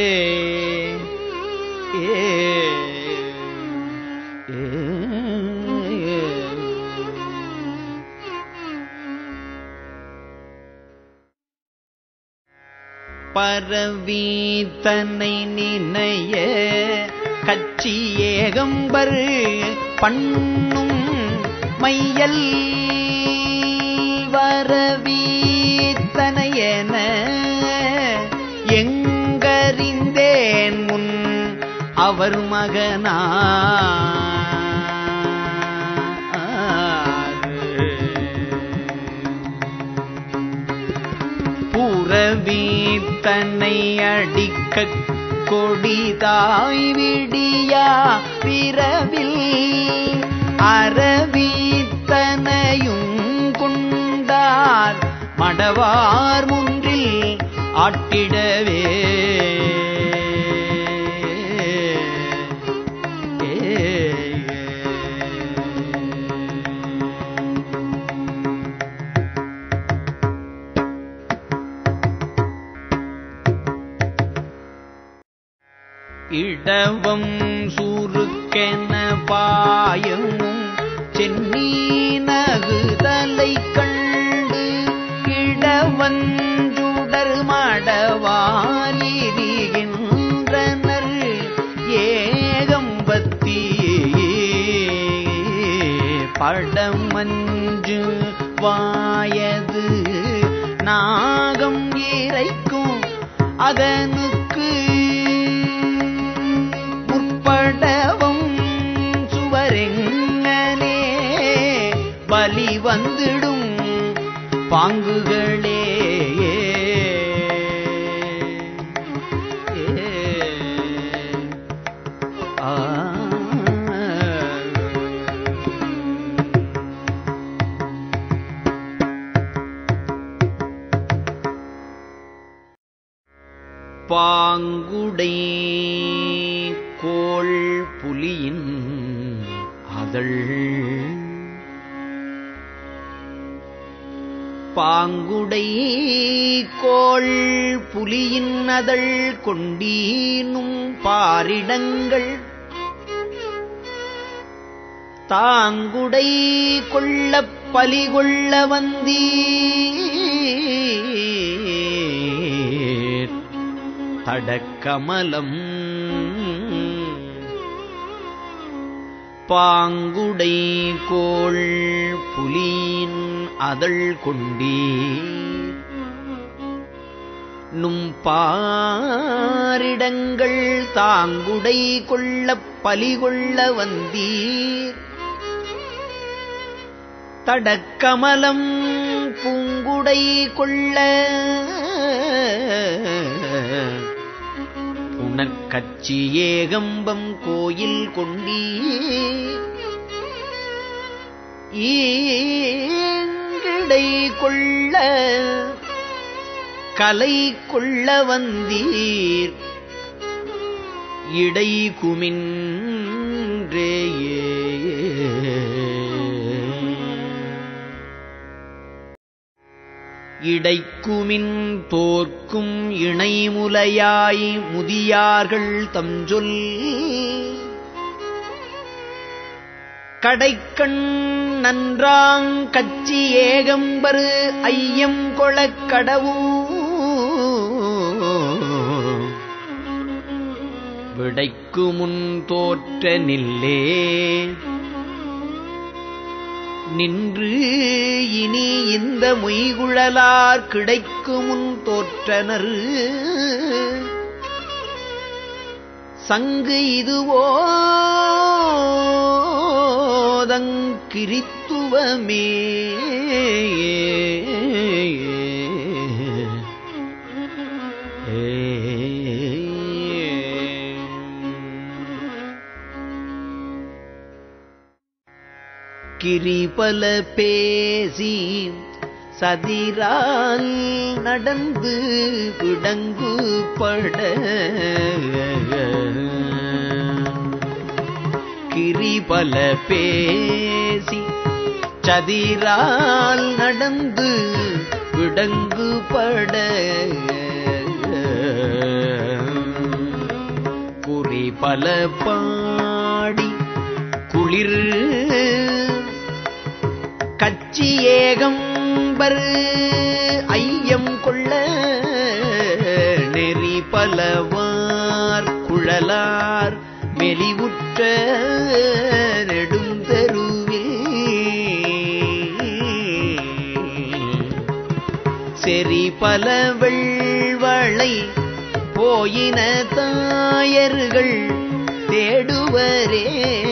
ஏ பரவி தன்னை நினைய கச்சி ஏகம்பர் பண்ணும் மையல் வரவீத்தனையன எங்கறிந்தேன் முன் அவர் மகனா புறவி தன்னை அடிக்கக் கொடிதாய் விடியா பிறவில் அறவீத்தனையும் கொண்டார் மடவார் முன்றில் ஆட்டிடவே இடவம் சுருக்கென பாயமும் சென்னி நகுதலை கண்டு இடவஞ்சுடர் மடவாலிரிகின்றனர் ஏகம்பத்தி படமஞ்சு வாயது நாகம் இறைக்கும் அதனுக்கு முற்படவும் சுவரெங்கனே பலி வந்திடும் பாங்குகளே ஆ பாங்குடை கோள் புலியின் அதழ் பாங்குடை கோள் புலியின் அதழ் கொண்டீனும் பாரிடங்கள் தாங்குடை கொள்ளப் பலிகொள்ள வந்தீர் தடக்கமலம் பாங்குடை கோள் புலியின் அதழ் கொண்டீர் நும் பாரிடங்கள் தாங்குடை கொள்ளப் பலிகொள்ள வந்தீர் தடக்கமலம் பூங்குடை கொள்ள புனற்கச்சி ஏகம்பம் கோயில் கொண்டீர் ஈங்கிடை கொள்ள கலை கொள்ள வந்தீர் இடை குமின்றேயே இடைக்குமின் தோற்கும் இணைமுலையாய் முதியார்கள் தஞ்சொல் கடைக்கண் நன்றாங் கச்சி ஏகம்பரு ஐயம் கொளக் கடவு விடைக்கு முன் தோற்ற நில்லே நின்று இனி இந்த மொய்குழலார் கிடைக்கு முன் தோற்றனர் சங்கு இதுவோ தங்கிரித்துவமே கிரிபல பேசி சதிரால் நடந்து விடங்கு பட கிரிபல பேசி சதிரால் நடந்து விடங்கு பட குறி பல பாடி குளிர் கச்சி ஏகம்பர் ஐயம் கொள்ள நெறி பலவார் குழலார் மெலிவுற்ற நெடுந்தெருவில் செறி பல வெள்வளை போயின தாயர்கள் தேடுவரே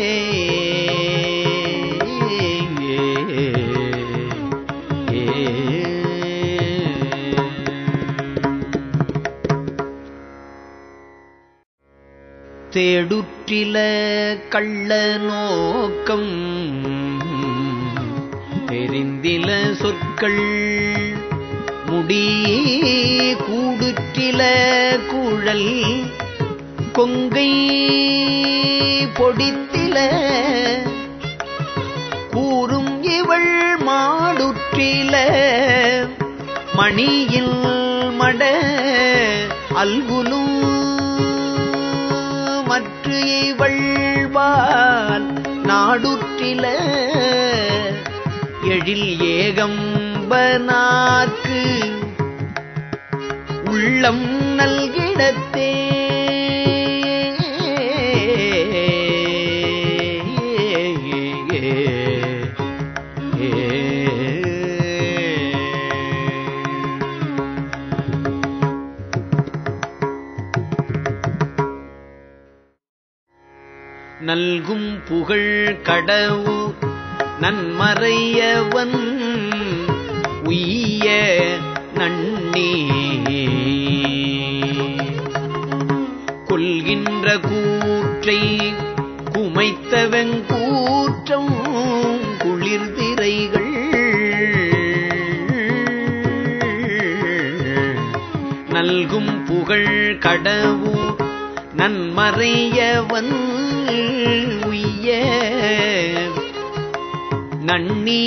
தேடுற்றில கள்ள நோக்கம் தெரிந்தில சொற்கள் முடி கூடுற்றில குழல் கொங்கை பொடித்தில கூறும் இவள் மாடுற்றில மணியில் மட அல்குலும் மற்ற இவள்வால் நாடுற்றில எழில் ஏகம்பனாக்கு உள்ளம் நல்கிடத்தே நல்கும் புகழ் கடவு நன்மறையவன் உய்ய நன்னி கொள்கின்ற கூற்றை குமைத்தவன் கூற்றம் குளிர்திரைகள் நல்கும் புகழ் கடவு நன்மறையவன் உய்ய நன்னி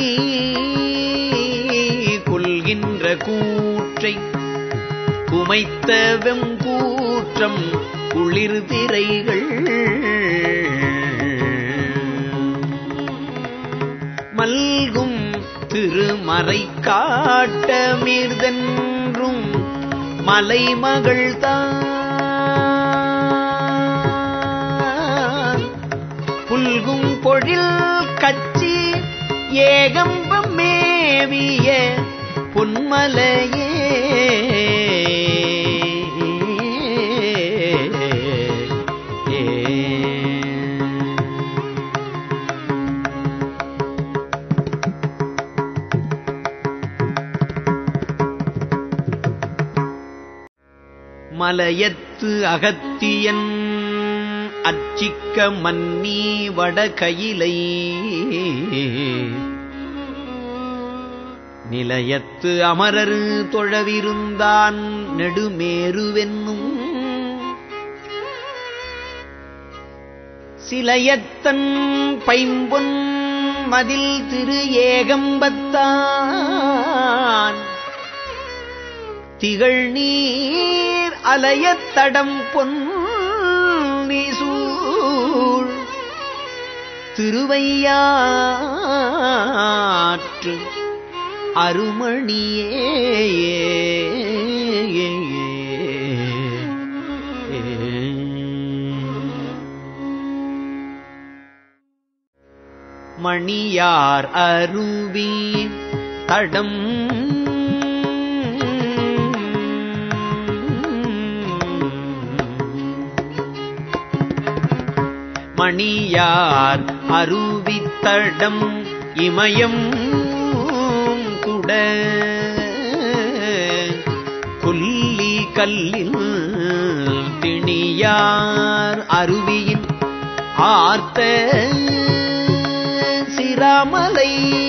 கொள்கின்ற கூற்றை குமைத்த வெங்கூற்றம் குளிர்திரைகள் மல்கும் திருமறை காட்டமிர்தென்றும் மலைமகள் தான் புல்கும் பொழில் கச்சி ஏகம்பம் மேவிய பொன்மலையே மலையத்து அகத்தியன் அச்சிக்க மன்னி வடகையிலை நிலையத்து அமரர் தொழவிருந்தான் நெடுமேருவென்னும் சிலையத்தன் பைம்பொன் மதில் திரு ஏகம்பத்தான் திகழ் நீர் அலையத்தடம் பொன் நீசூழ் திருவையாற்று அருமணியே மணியார் அருவி தடம் மணியார் அருவித்தடம் இமயம் குட கொல்லி கல்லில் திணியார் அருவியின் ஆர்த்த சிராமலை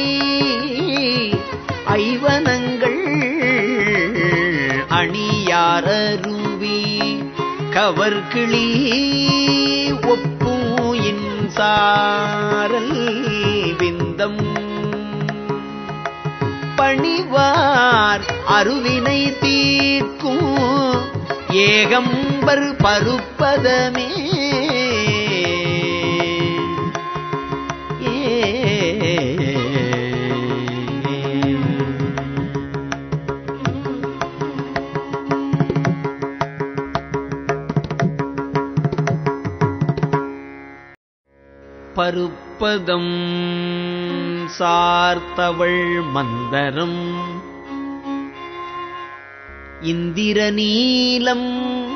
ஐவனங்கள் அணியாரருவி கவர்கிளி ஒப்பூயின் சாரல் விந்தம் பணிவார் அருவினை தீர்க்கும் ஏகம்பர் பருப்பதமே பருப்பதம் சார்த்தவள் மந்தரம் இந்திரநீலம்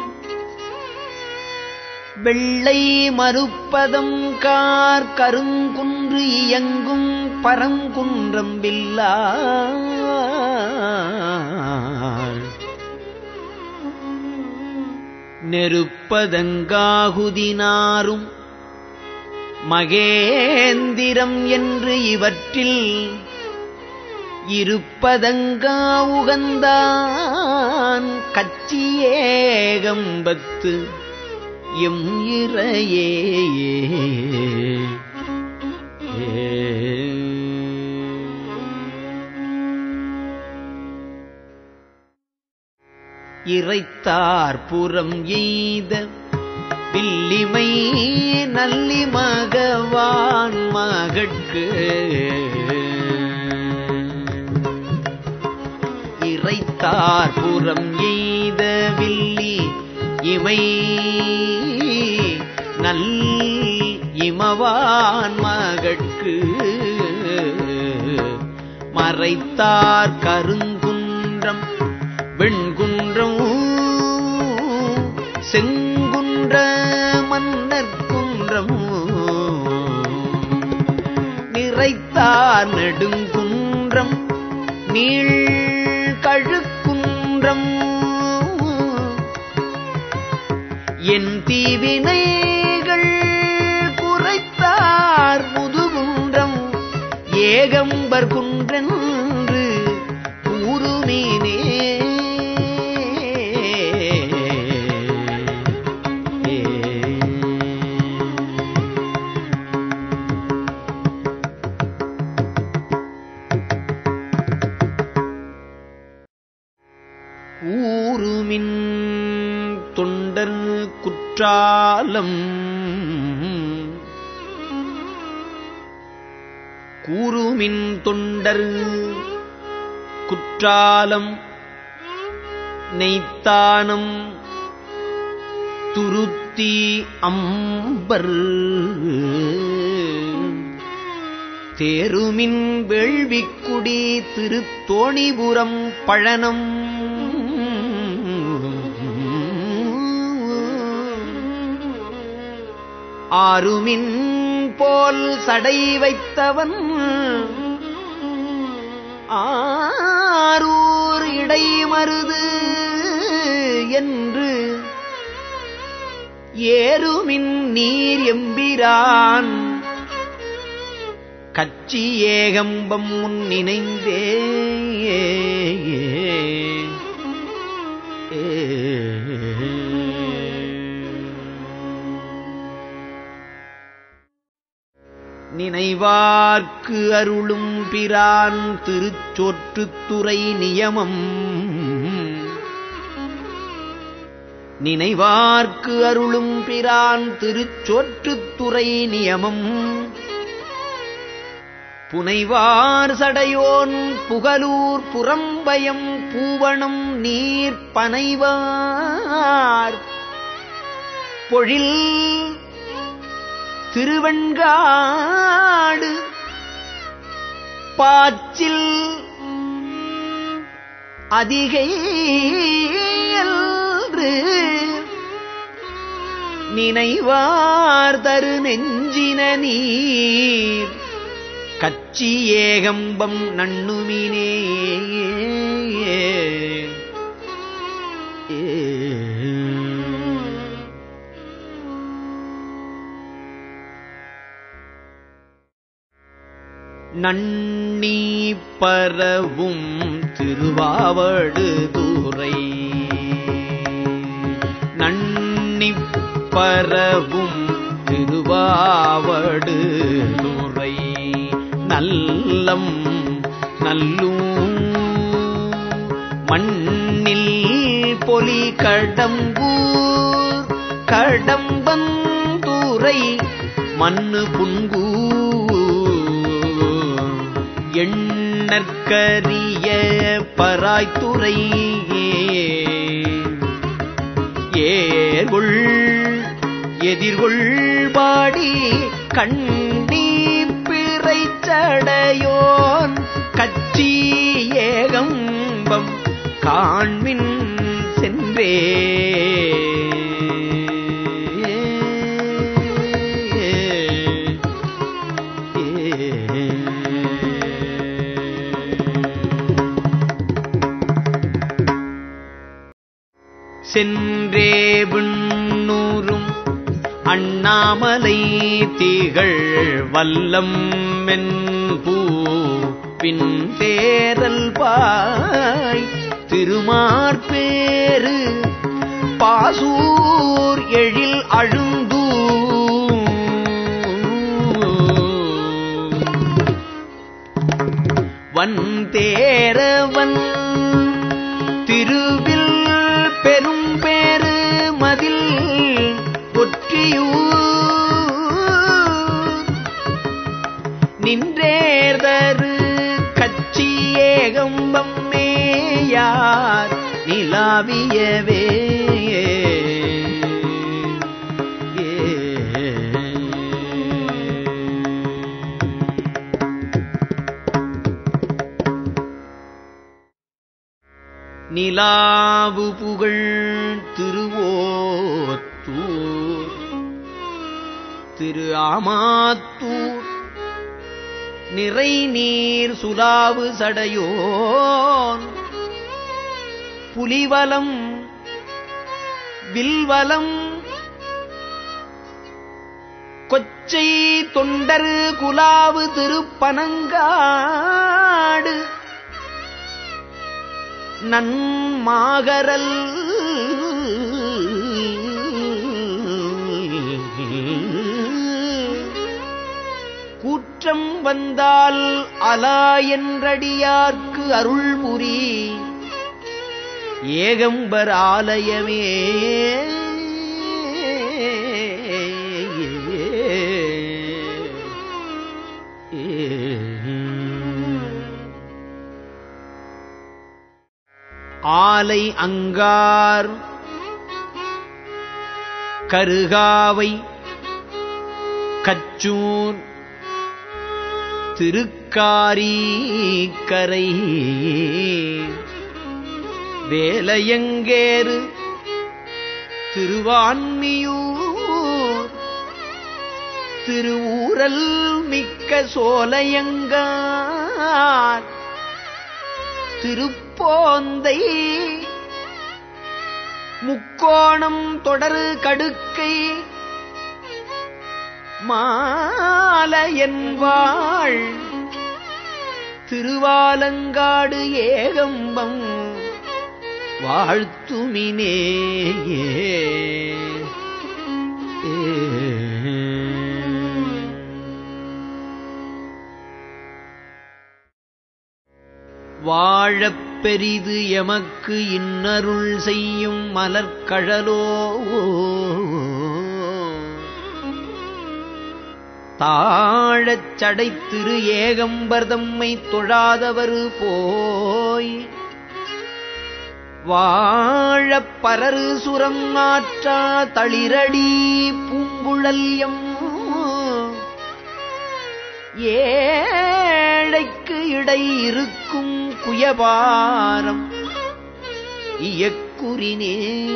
வெள்ளை மறுப்பதம் கார் கருங்குன்று இயங்கும் பரங்குன்றம் வில்லார் நெருப்பதங்காகுதினாரும் மகேந்திரம் என்று இவற்றில் இருப்பதங்கா உகந்தான் கச்சியேகம்பத்து எம் இறையே இறைத்தார் புறம் எய்த பில்லிமை நல்லி மகவான் மகட்கு இறைத்தார் புறம் எய்த வில்லி இமை நல் இமவான் மகட்கு மறைத்தார் கருங்குன்றம் வெண்குன்றம் செங்குன்ற மன்னர் குன்றம் நிறைத்தார் நெடுங்குன்றம் நீள் கழுக்குன்றம் என் தீவினைகள் குறைத்தார் முதுகுன்றம் ஏகம்பர் குன்றென்று கூறுமீனே கூறுமின் தொண்டர் குற்றாலம் கூறுமின் தொண்டர் குற்றாலம் நெய்த்தானம் துருத்தி அம்பர் தேருமின் வேள்விக்குடி திருத்தோணிபுரம் பழனம் ஆருமின் போல் சடை வைத்தவன் ஆரூர் இடைமருது என்று ஏறுமின் நீர் எம்பிரான் கச்சி ஏகம்பம் முன் நினைந்தே நினைவார்க்கு அருளும் பிரான் திருச்சோற்றுத்துறை நியமம் நினைவார்க்கு அருளும் பிரான் திருச்சோற்றுத்துறை நியமம் புனைவார் சடையோன் புகலூர் புறம்பயம் பூவணம் நீர் பனைவார் பொழில் திருவெண்காடு பாச்சில் அதிகை அன்று நினைவார் தரு நெஞ்சின நீர் கச்சி ஏகம்பம் நண்ணுமினே நன்னி பரவும் திருவாவடு தூரை நன்னி பரவும் திருவாவடு துறை நல்லம் நல்லூம் மண்ணில் பொலி கடம்பூர் கடம்பந்தூரை மண்ணு புன்கூ எண்ணற்கரிய பராய்த்துறை ஏர்கொள் எதிர்கொள் பாடி கண்ணி பிறைச்சடையோன் கச்சி ஏகம்பம் காண்மின் சென்றே சென்றே விண்ணூரும் அண்ணாமலை தீகள் வல்லம் மென்பூ பின் தேரல் பாய் திருமார்பேறு பாசூர் எழில் அழுந்தூ வந்தேரவன் திருவில் பெரும் பேரு மதில் ஒற்றியூர் நின்றேர்தரு கச்சி ஏகம்பம் மேயார் நிலாவியவே நிலாவு புகழ் திருவோத்தூர் திரு ஆமாத்தூர் நிறை நீர் சுலாவு சடையோன் புலிவலம் வில்வலம் கொச்சை தொண்டர் குலாவு திருப்பனங்காடு நன்மாகரல் கூற்றம் வந்தால் அலா என்றடியார்க்கு அருள்புரி ஏகம்பர் ஆலயமே ஏ ஆலை அங்கார் கருகாவை கச்சூர் திருக்காரீக்கரை வேலையங்கேறு திருவான்மியூர் திருவூரல் மிக்க சோலையங்கார் திருப்போந்தை முக்கோணம் தொடரு கடுக்கை மாலையன்வாள் திருவாலங்காடு ஏகம்பம் வாழ்த்துமினே வாழப் பெரிது எமக்கு இன்னருள் செய்யும் மலர்கழலோ தாழச் சடைத்திரு ஏகம்பர்தம்மை தொழாதவரு போய் வாழப் பரரு சுரம் ஆற்றா தளிரடி பூங்குழல் எம் ஏழைக்கு இடை இருக்கும் குயபாரம் இயக்குறினே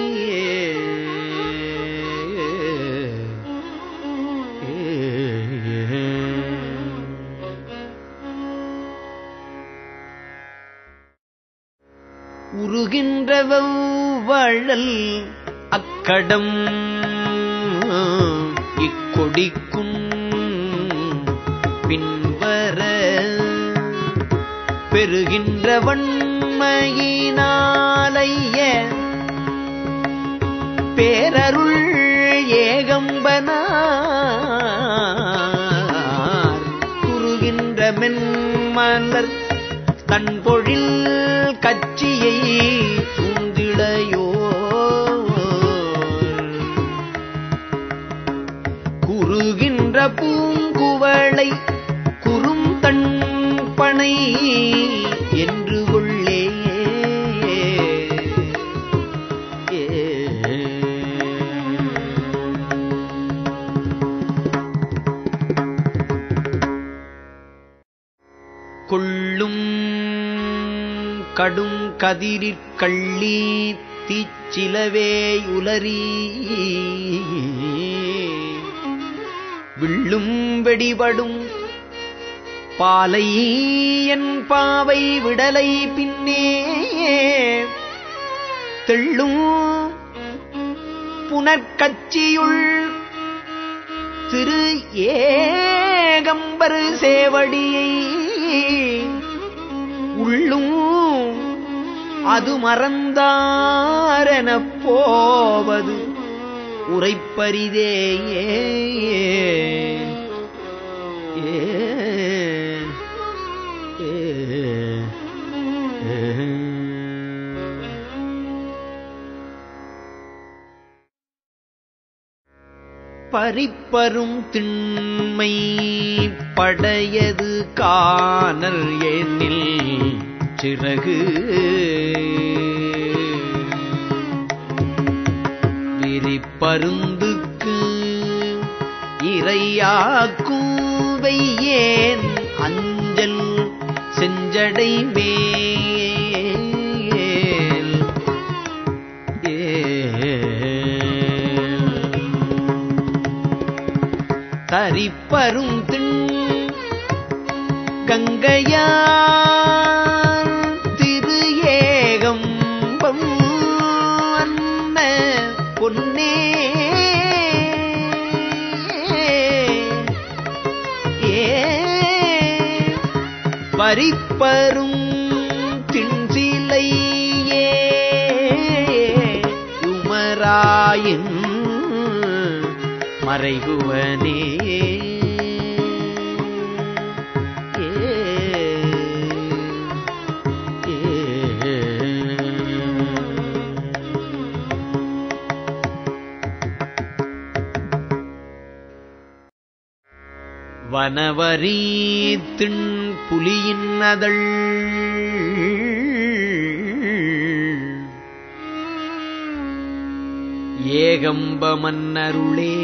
உருகின்ற வௌவழல் அக்கடம் இக்கொடிக்கும் பின்வர பெறுகின்ற வன்மையினாலைய பேரருள் ஏகம்பனார் குறுகின்ற மென்மலர் தன் பொழில் கட்சியை சூழ்ந்திடையோ குறுகின்ற பூங்குவளை குறும் தன் பனை என்று கொள்ளே கொள்ளும் கடும் கதிரிற் கள்ளி தீச்சிலவே உலரி விள்ளும் வெடிபடும் பாலை என் பாவை விடலை பின்னே தெள்ளும் புனற்கட்சியுள் திரு ஏகம்பரு சேவடியை உள்ளும் அது மறந்தாரெனப் போவது உரைப்பரிதேயே ஏ பறிப்பரும் திண்மை படையது காணல் எண்ணில் சிறகு விரிப்பருந்துக்கு இறையாக்கூவை ஏன் அஞ்சல் செஞ்சடை மேல் தரிப்பரும் திண் கங்கையார் திரு ஏகம்பம் அன்ன பொன்னே ஏ வரிப்பரும் திண்சிலையே உமராயின் மறைகுவனே ஏ, ஏ. வனவரி திண் புலியின் அதழ் ஏகம்ப மன்னருளே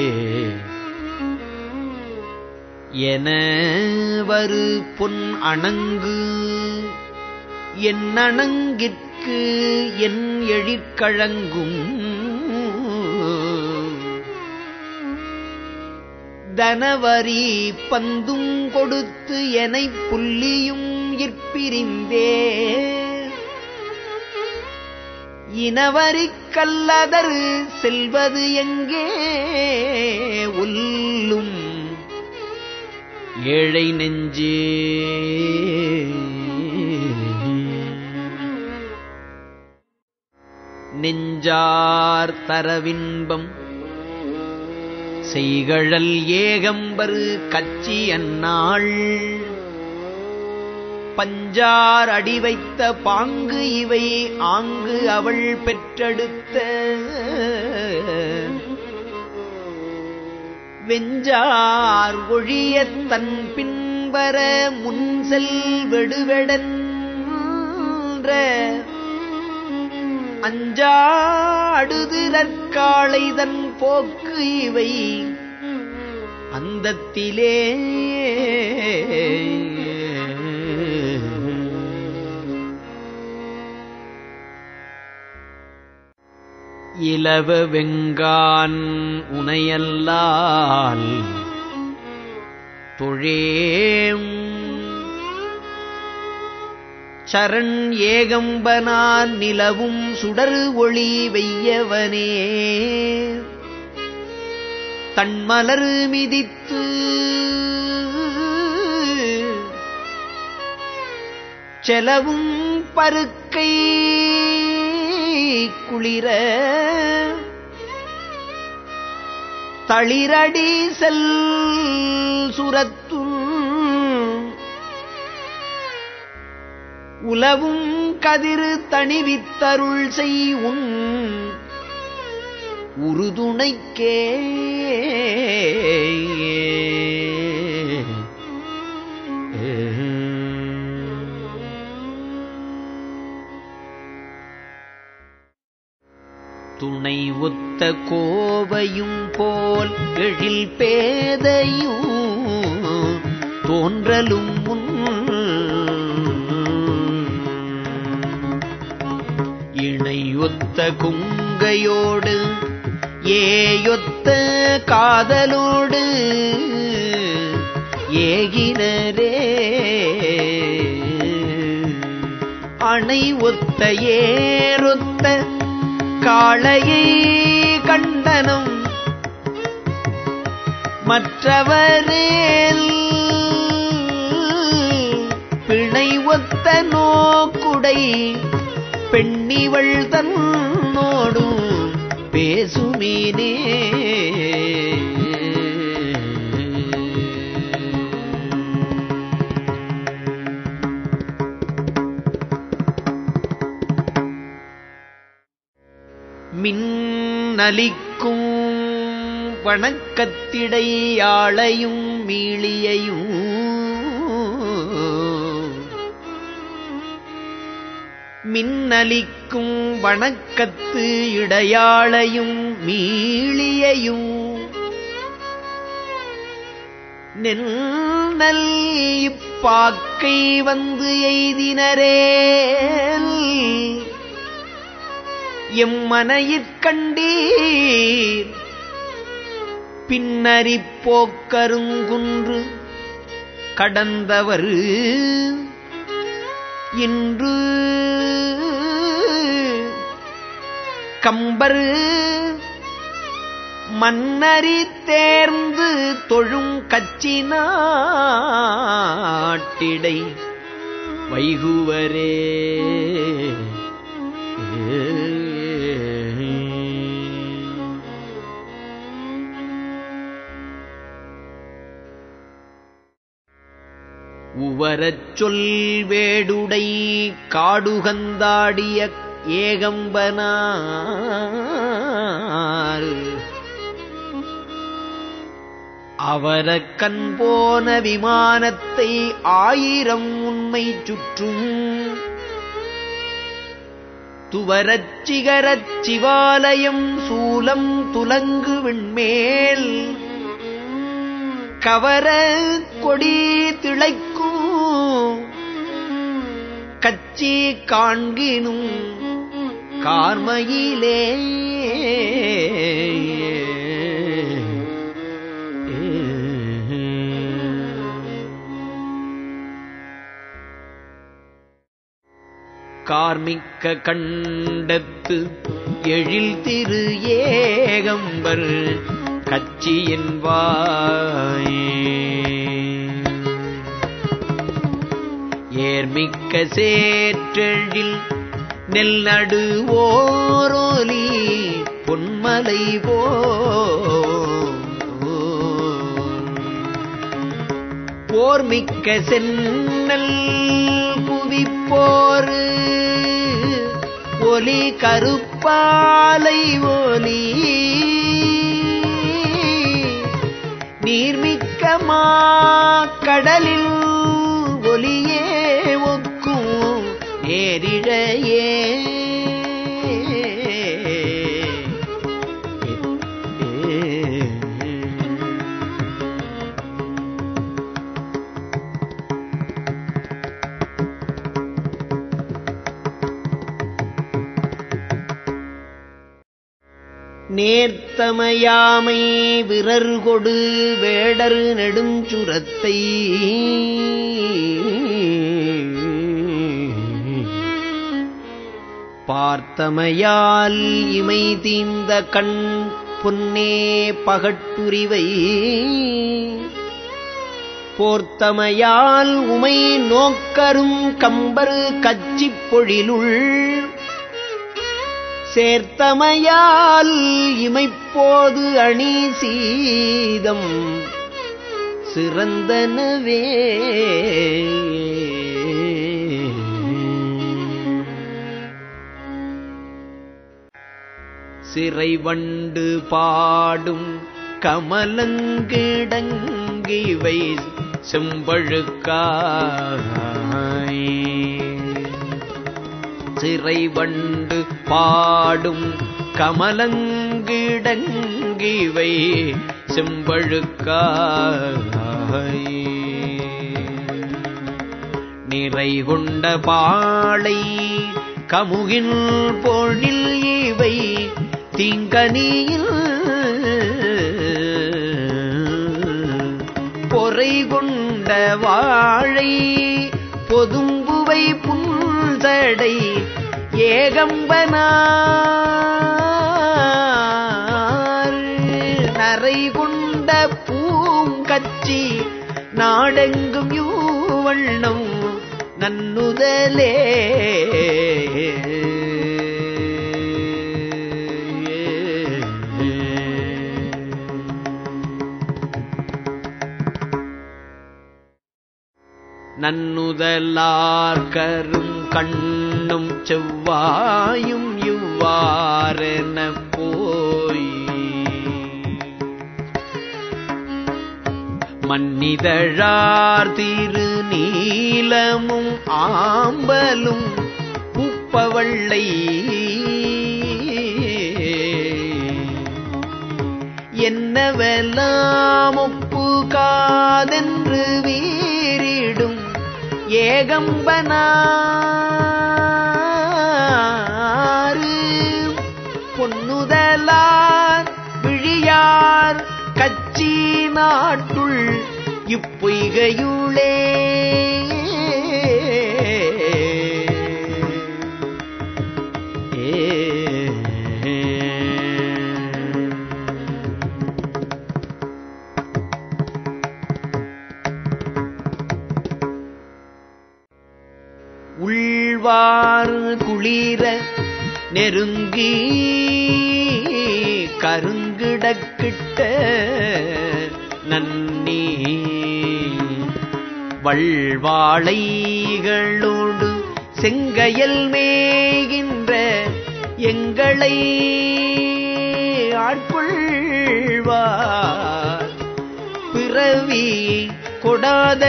என வரு பொன் அணங்கு என் அணங்கிற்கு என் எழிற்கழங்கும் தனவரி பந்தும் கொடுத்து எனைப் புள்ளியும் இற்பிரிந்தே இனவரிக் கல்லதர் செல்வது எங்கே உள்ளும் ஏழை நெஞ்சே நெஞ்சார் தரவின்பம் செய்கழல் ஏகம்பரு கச்சி அந்நாள் பஞ்சார் அடி வைத்த பாங்கு இவை ஆங்கு அவள் பெற்றெடுத்த வெஞ்சார் ஒழியத் தன் பின்வர முன்செல் வெடுவெடன்ற அஞ்சாடுதிரற்காளைதன் போக்கு இவை அந்தத்திலே இலவ வெங்கான் உனையல்லால் தொழேம் சரண் ஏகம்பனான் நிலவும் சுடர் ஒளி வெய்யவனே தன்மலர் மிதித்து செலவும் பருக்கை குளிர தளிரடி செல் சுரத்தும் உலவும் கதிரு தணிவித்தருள் செய் உன் உறுதுணைக்கே துணை ஒத்த கோவையும் போல் எழில் பேதையும் தோன்றலும் முன் இணையொத்த குங்கையோடு ஏயொத்த காதலோடு ஏகினரே அணை ஒத்த ஏரொத்த காளையை கண்டனம் மற்றவரேல் பிணை ஒத்த நோக்குடை பெண்ணிவள் தன்னோடும் பேசுமீனே மின்னலிக்கும் வணக்கத்திடையாளையும் மீளியையும் மின்னலிக்கும் வணக்கத்து இடையாளையும் மீளியையும் நெல் இப்பாக்கை வந்து எய்தினரே எம்மனையிற்கண்டீர் பின்னரிப் போக்கருங்குன்று கடந்தவர் இன்று கம்பர் மன்னரி தேர்ந்து தொழும் கச்சி நாட்டிடை வைகுவரே உவரச் சொல் வேடுடை காடுகந்தாடிய ஏகம்பனார் அவரக் கண் போன விமானத்தை ஆயிரம் உண்மை சுற்றும் துவரச் சிகரச் சிவாலயம் சூலம் துலங்கு விண்மேல் கவர கொடி திளைக்கும் கச்சி காண்கினும் கார்மையிலே கார்மிக்க கண்டத்து எழில் திரு ஏகம்பர் கச்சியின் வாய் ஏர்மிக்க சேற்றெழில் நெல் நடுவோரோலி பொன்மலை போ போர்மிக்க சென்னல் குவிப்போரு ஒலி கருப்பாலை ஒலி நீர்மிக்க கடலில் ஒலியே ஒக்கும் நேரிழையே நேர்த்தமையாமை விரர் கொடு வேடர் நெடுஞ்சுரத்தை பார்த்தமையால் இமை தீந்த கண் பொன்னே பகட்டுரிவை போர்த்தமையால் உமை நோக்கரும் கம்பரு கச்சிப் பொழிலுள் சேர்த்தமையால் இமைப்போது அணி சீதம் சிறந்தனவே சிறை வண்டு பாடும் கமலங்கிடங்கிவை செம்பழுக்காய் சிறை வண்டு பாடும் கமலங்கிடங்கிவை செம்பழுக்காய் நிறை கொண்ட பாளை கமுகின் பொழில் இவை தீங்கனியில் பொறை கொண்ட வாழை பொதும்புவை புல்தடை ஏகம்பனார் நரை கொண்ட பூங்கச்சி நாடெங்கும் யூவண்ணம் நன்னுதலே நன்னுதலார் கரும் கண்ணும் செவ்வாயும் இவ்வாறென போய் மன்னிதழார் திரு நீலமும் ஆம்பலும் உப்பவள்ளை என்னவெல்லாம் ஒப்பு காதென்று வீரிடும் ஏகம்பனாறு பொன்னுதலார் விழியார் கச்சி நாட்டுள் இப்பொய்கையுளே உள்வார் குளிர நெருங்கி கருங்கிடக்கிட்ட நன்னி வள்வாளைகளோடு செங்கையல் மேகின்ற எங்களை ஆட்கொள்வார் பிறவி கொடாத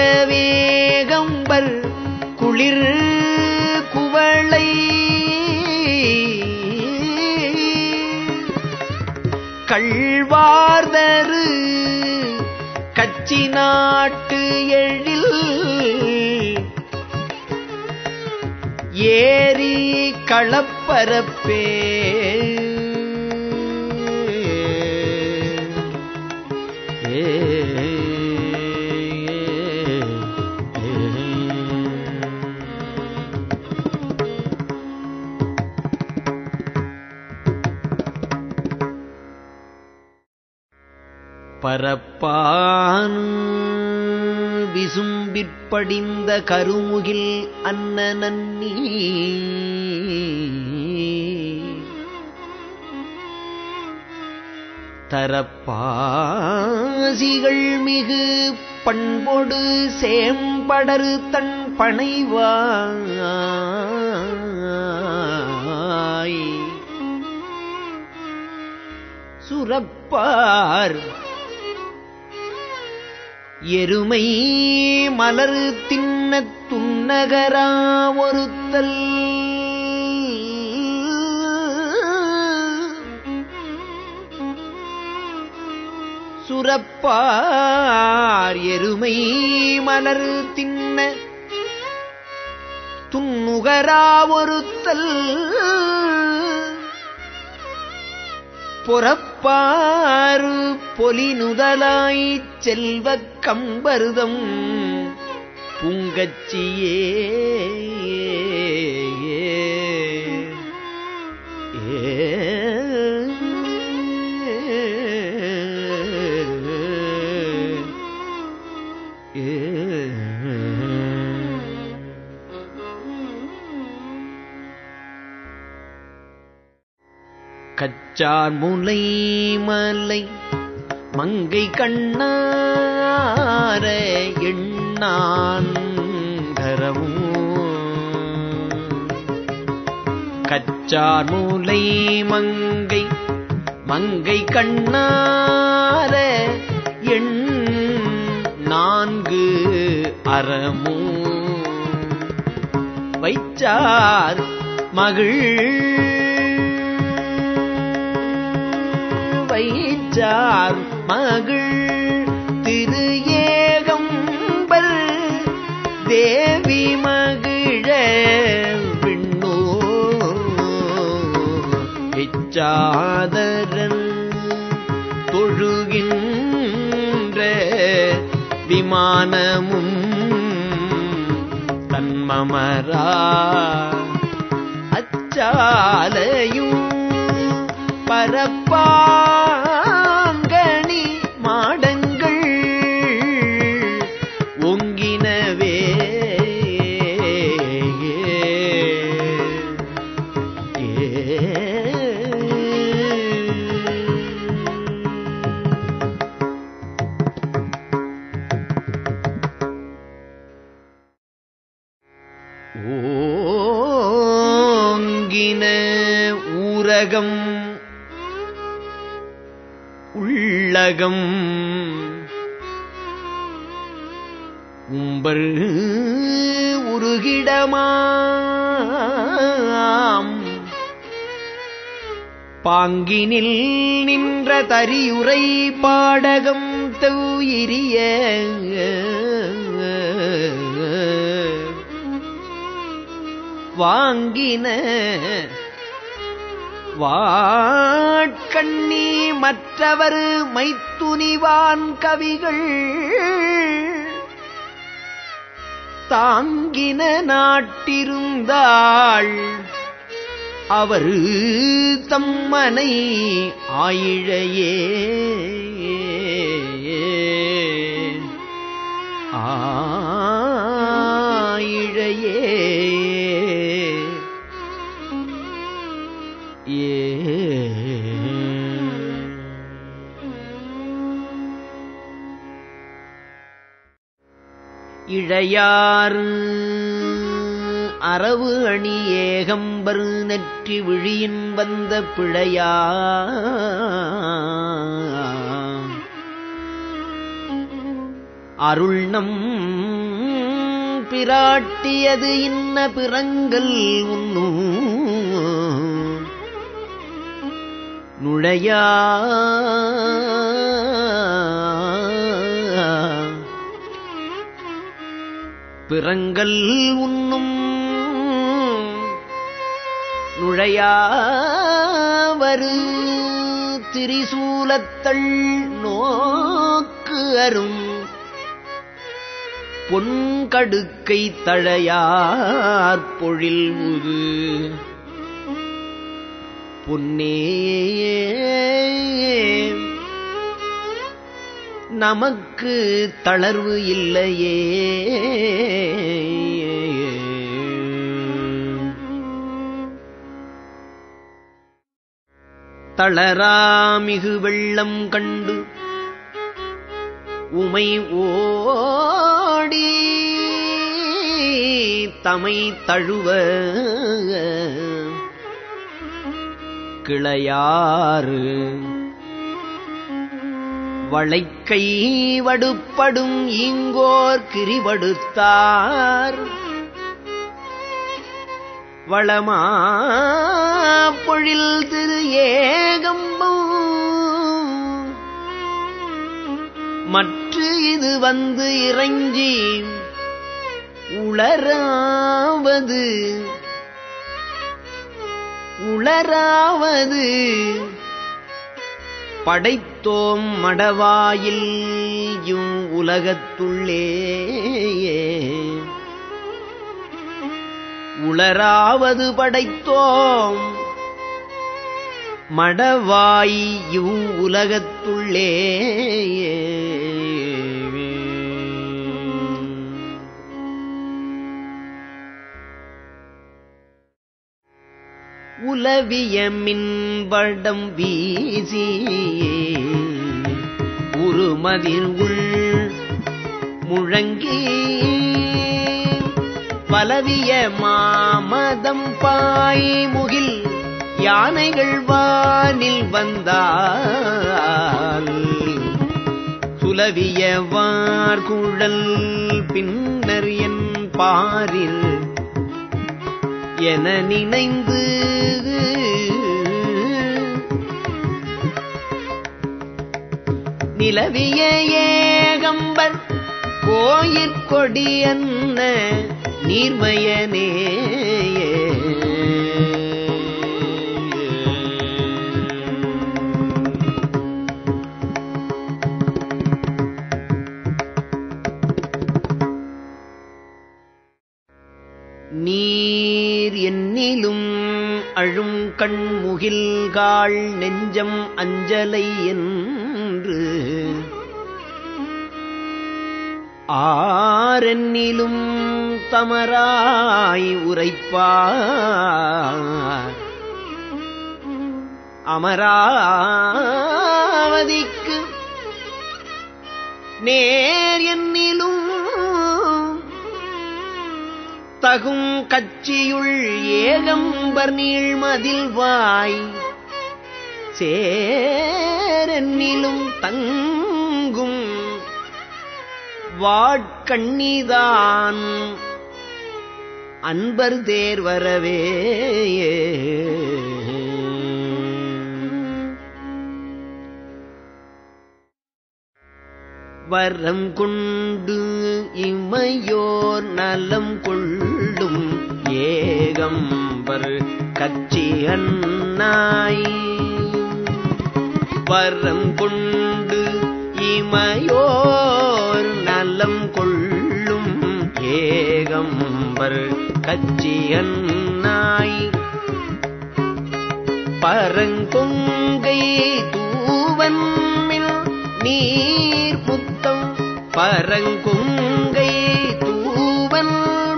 வேகம்பர் குளிர் குவளை கள்வார்தரு கச்சி நாட்டு எழில் ஏரி களப்பரப்பே ஏ பரப்பான் விசும்பிற்படிந்த கருமுகில் அன்ன நன்னி தரப்பாசிகள் மிகு பண்பொடு சேம்படரு தன் பணைவாய் சுரப்பார் எருமை மலர் தின்னத் துன்னகரா ஒருத்தல் சுரப்பார் எருமை மலர் தின்ன துன்னுகரா ஒருத்தல் புறப்பாறு பொலிநுதலாய்ச் செல்வக் கம்பருதம் பூங்கச்சியே கச்சார் முலை மலை மங்கை கண்ணார எண்ணான் கச்சார் முலை மங்கை மங்கை கண்ணார எண் நான்கு அறமோ வைச்சார் மகிழ் வைச்சார் மகிழ் திரு ஏகம்பர் தேவி மகிழ விண்ணோ இச்சாதரன் தொழுகின்ற விமானமும் தன்மமரா அச்சாலையும் பரப்பாங்கனி மாடங்கள் ஒங்கினவே ஓங்கின ஊரகம் உள்ளகம் உம்பர் உருகிடமாம் பாங்கினில் நின்ற தரியுரை பாடகம் தௌயிரிய வாங்கின வாட்கண்ணி மற்றவர் மைத்துனிவான் கவிகள் தாங்கின நாட்டிருந்தாள் அவர் தம்மனை ஆயிழையே ஆயிழையே இழையாறு அரவு அணி ஏகம்பர் நெற்றி விழியின் வந்த பிழையா அருள்நம் பிராட்டியது இன்ன பிறங்கல் உண்ணும் நுழையார் நுழையா பிறங்கல் உண்ணும் நுழையாவரு திரிசூலத்தள் நோக்கு அரும் பொன்கடுக்கை தழையார் பொழில் உது பொன்னே நமக்கு தளர்வு இல்லையே தளராமிகு வெள்ளம் கண்டு உமை ஓடி தமை தழுவ கிளையாறு வளைக்கை வடுப்படும் ஈங்கோர் கிரிவடுத்தார் வளமா பொழில் திரு ஏகம்பம் மற்ற இது வந்து இறைஞ்சி உளராவது உளராவது படைத்தோம் மடவாயில் இம் உலகத்துள்ளே உளராவது படைத்தோம் மடவாய் இவ் உலகத்துள்ளே உலவிய மின்படம் வீசி உருமதிர் உள் முழங்கி பலவிய மாமதம் பாய் முகில் யானைகள் வானில் வந்தால் சுலவிய வார்குழல் பின்னர் என் பாரில் என நினைந்து நிலவிய ஏகம்பர் கோயிற்கொடி என்ன நீர்மயனே நீர் என்னிலும் அழும் கண்முகில்காள் நெஞ்சம் அஞ்சலை என்று ஆரென்னிலும் தமராய் உரைப்பார் அமராவதிக்கு நேர் என்னிலும் தகும் கட்சியுள் ஏகம்பர் நீழ்மதில் வாய் சேரென்னிலும் தங்கும் வாட்கண்ணிதான் அன்பர் தேர் வரவே வரம் கொண்டு இமையோர் நலம் கொள்ளும் ஏகம்பர் கச்சி அண்ணாய் வரம் கொண்டு இமையோர் நலம் கொள்ளும் ஏகம்பர் கச்சி அண்ணாய் பரங்கொங்கை தூவன் நீர் புத்தம் பரங்குங்கை தூவன்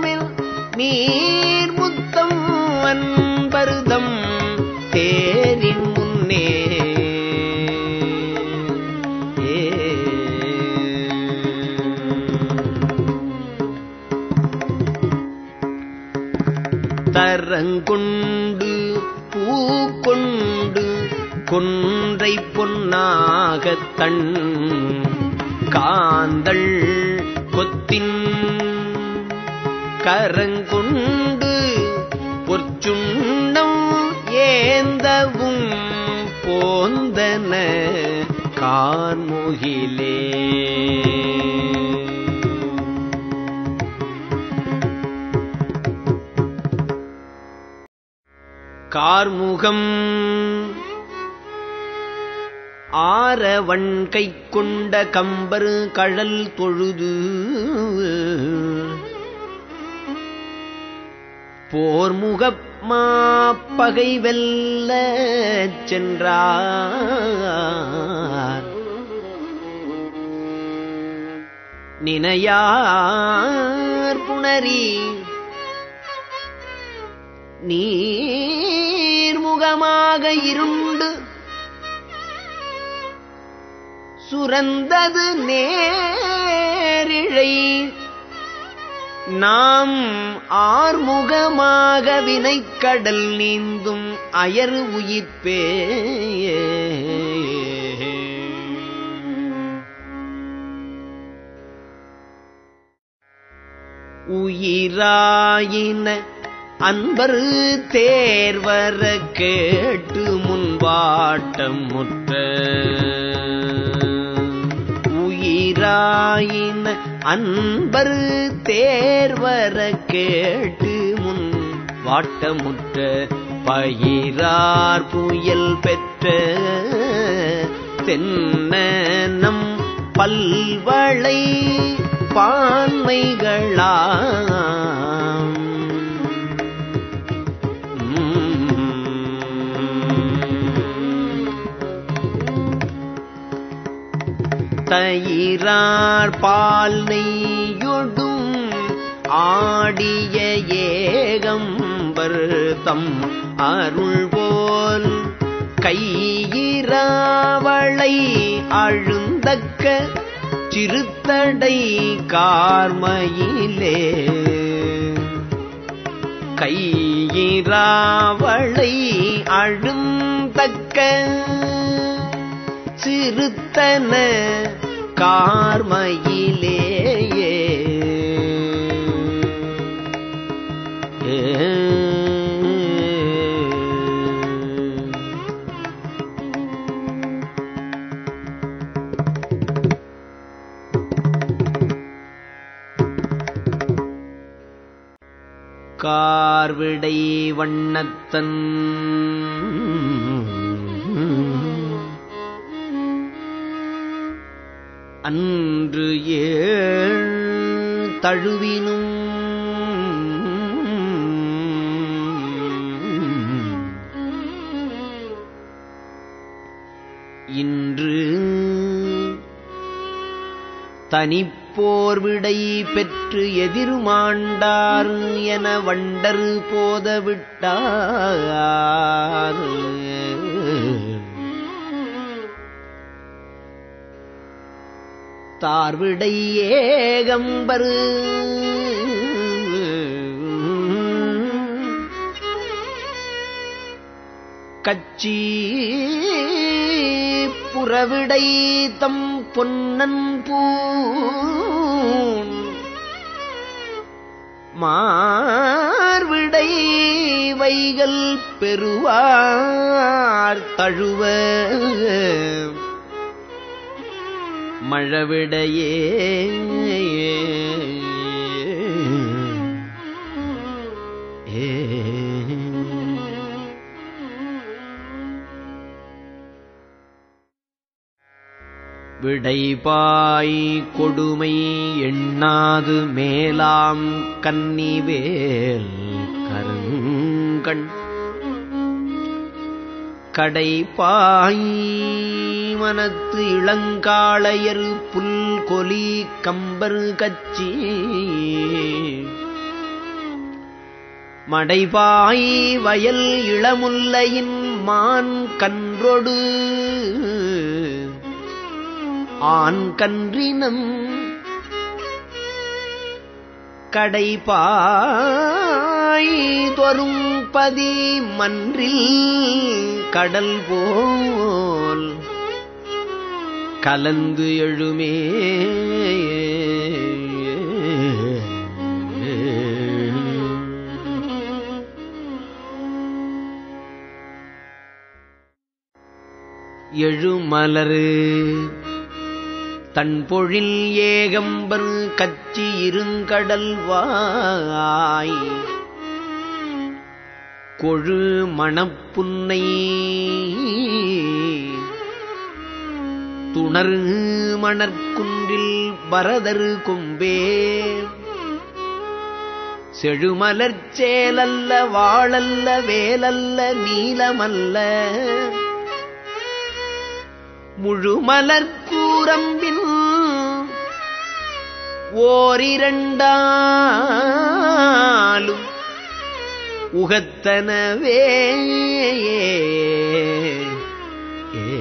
நீர் முத்தம் அன்பருதம் தேரின் முன்னே ஏ. தரங்கொண்டு பூக்கொண்டு கொன்றை பொன்னாகத் தன் காந்தள் கொத்தின் கரங்கொண்டு பொற்சுண்ணம் ஏந்தவும் போந்த சிறந்தன கார்முகிலே கார்முகம் ஆரவன் கை கொண்ட கம்பர் கழல் தொழுது போர்முகப் மாப்பகை வெல்ல சென்றார் நினையார் புணரி நீர்முகமாக இருண்டு சுரந்தது நேரிழை நாம் ஆர்முகமாக வினைக்கடல் நீந்தும் அயர் உயிர்ப்பே உயிராயின அன்பர் தேர்வர கேட்டு முன்வாட்டம் முற்ற உயிராயின அன்பர் தேர்வர கேட்டு முன் வாட்டமுற்ற பயிரார் புயல் பெற்ற தென்னனம் பல்வளை பான்மைகளாம் தயிரார் பால் நெய்யொடும் ஆடிய ஏகம்பர் தம் அருள் போல் கையிராவளை அழுந்தக்க சிறுத்தடை கார்மையிலே கையிராவளை அழுந்தக்க சிறுத்தன கார்மையிலேயே கார்விடை வண்ணத்தன் அன்று ஏழ் தழுவினும் இன்று தனிப்போர் விடை பெற்று எதிர்மாண்டார் என வண்டர் போதவிட்டார் தார்விடை ஏகம்பரு கச்சி புறவிடை தம் பொன்னன் பூன் மார்விடை வைகள் பெறுவார் தழுவ மழவிடையே விடைபாய் கொடுமை எண்ணாது மேலாம் கன்னிவேல் கருங்கண் கடைபாய் மனத்து இளங்காளையர் புல் கொலி கம்பர் கச்சி மடைபாய் வயல் இளமுல்லையின் மான் கன்றொடு ஆண் கன்றினம் கடைபாய் தொரும் பதி மன்றில் கடல் போல் கலந்து எழுமே எழுமலரு தன்பொழில் ஏகம்பர் கச்சி இருங்கடல் வாய் கொழு மணப்புன்னை துணர் மணற்குன்றில் பரதரு கொம்பே செழுமலர்ச் சேலல்ல வாழல்ல வேலல்ல நீலமல்ல முழுமலர் கூரம்பின் ஓரிரண்டாலும் உகத்தனவே ஏ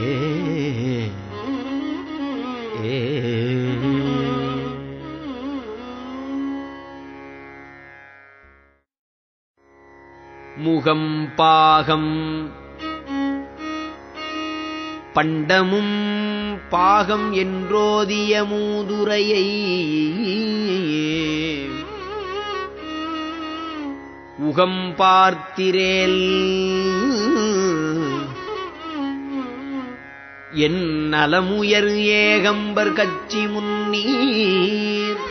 முகம் பாகம் பண்டமும் பாகம் என்றோதிய மூதுரையை உகம் பார்த்திரேல் என் நலமுயர் ஏகம்பர் கச்சி முன்னீர்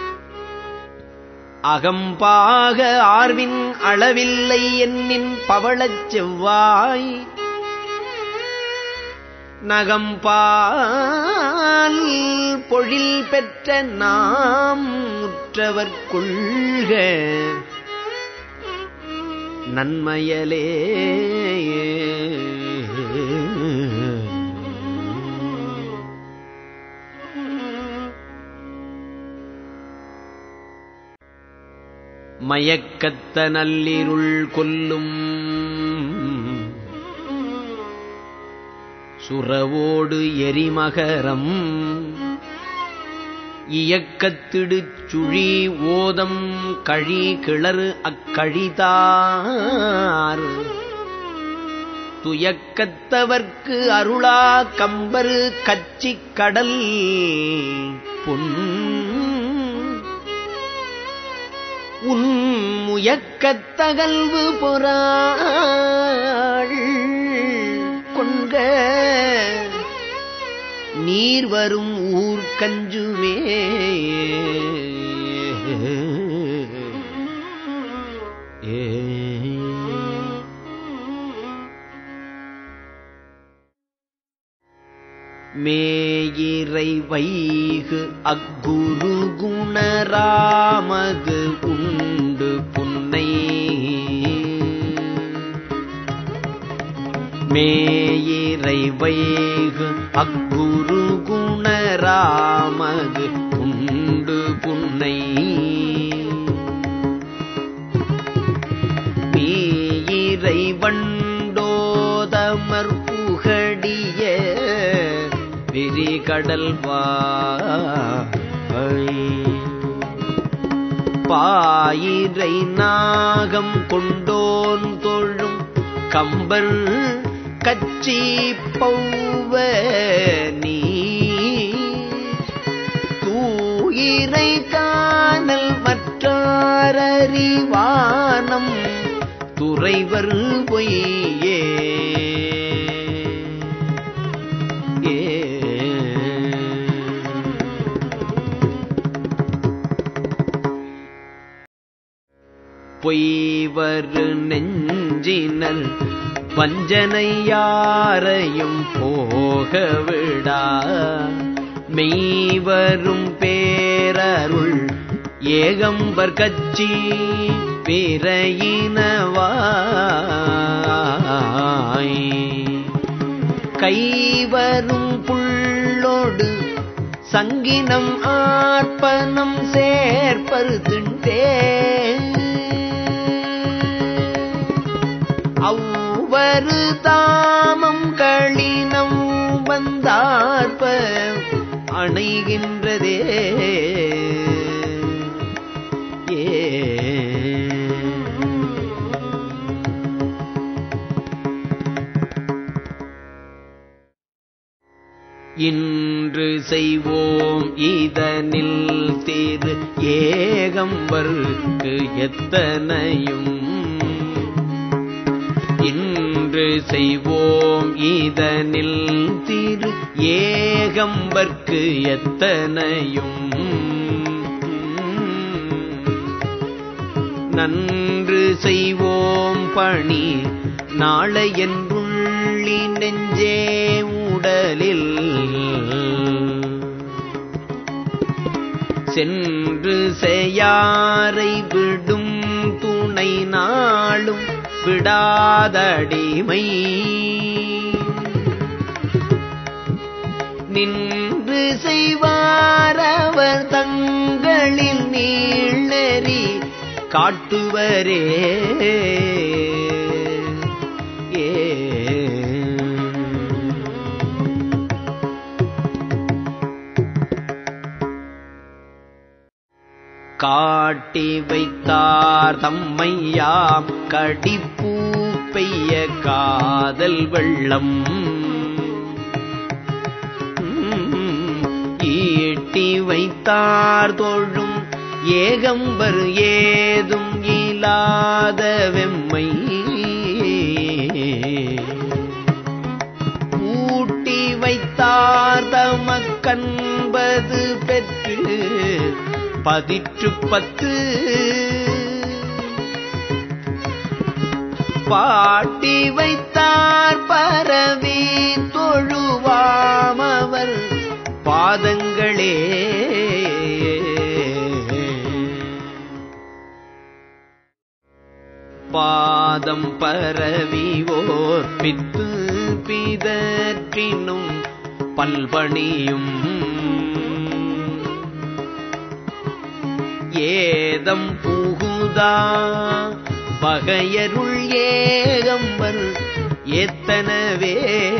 அகம்பாக ஆர்வின் அளவில்லை என்னின் பவளச் செவ்வாய் நகம்பால் பொழில் பெற்ற நாம் உற்றவர் கொள்க நன்மையலே மயக்கத்த நல்லிருள் கொல்லும் சுரவோடு எரிமகரம் இயக்கத்திடுச் சுழி ஓதம் கழி கிளறு அக்கழிதார் துயக்கத்தவர்க்கு அருளா கம்பரு கச்சிக் கடல் பொன் உன் முயக்கத்தகல்வு பொறாள் கொண்க நீர் வரும் ஊர் கஞ்சுமே ஏ மேயிரை வைகு அக்குரு குணராமது உண்டு புன்னை மேயிரை வைகு அக்குரு குணராமது உண்டு புன்னை மீயிரை வண்டோதமர் புகடிய விரிகடல் வாய் பாயிரை நாகம் கொண்டோன் தொழும் கம்பர் கச்சி பௌவ நீ தூயிரை காணல் மற்றாரறிவானம் துறைவர் பொய்யே ஏ பொய்வரு நெஞ்சினல் வஞ்சனை யாரையும் போக விடா மெய்வரும் பேரருள் ஏகம்பர் கச்சி பிறையினவாய் கைவரும் புள்ளோடு சங்கினம் ஆர்ப்பனம் சேர்ப்பரு திண்டே அவ்வரு தாமம் களினம் வந்தார்ப்ப அணைகின்றதே ஏ இன்று செய்வோம் இதனில் தேது ஏகம்பருக்கு எத்தனையும் இன்று நன்று செய்வோம் இதனில் திரு ஏகம்பர்க்கு எத்தனையும் நன்று செய்வோம் பணி நாளையன்றுள்ளி நெஞ்சே உடலில் சென்று செய்யாரை விடும் துணை நாளும் விடாதடிமை நின்று செய்வாரவர் தங்களில் நீள்ளறி காட்டுவரே ஏ காட்டி வைத்தார் தம்மையாம் கடிப்பூ பெய்ய காதல் வெள்ளம் ஈட்டி வைத்தார் தோழும் ஏகம்பர் ஏதும் இல்லாத வெம்மை ஊட்டி வைத்தார் தமக்கன்பது பெற்று பதிற்று பத்து பாட்டி வைத்தார் பரவி தொழுவாமவர் பாதங்களே பாதம் பரவிவோர் பித்து பிதற்றினும் பல்பணியும் ஏதம் புகுதா பகையருள் ஏகம்பர் எத்தனவே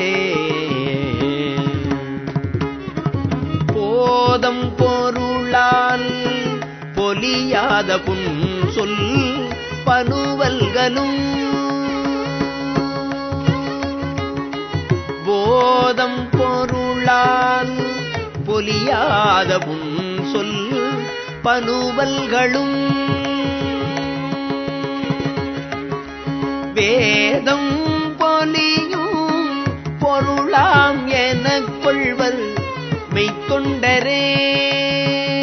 போதம் பொருளால் பொலியாத புன் சொல் பனுவல்களும் போதம் பொருளால் பொலியாத புன் சொல் பனுவல்களும் வேதம் பொலியும் பொருளாம் எனக் கொள்வர் மெய்த்தொண்டரே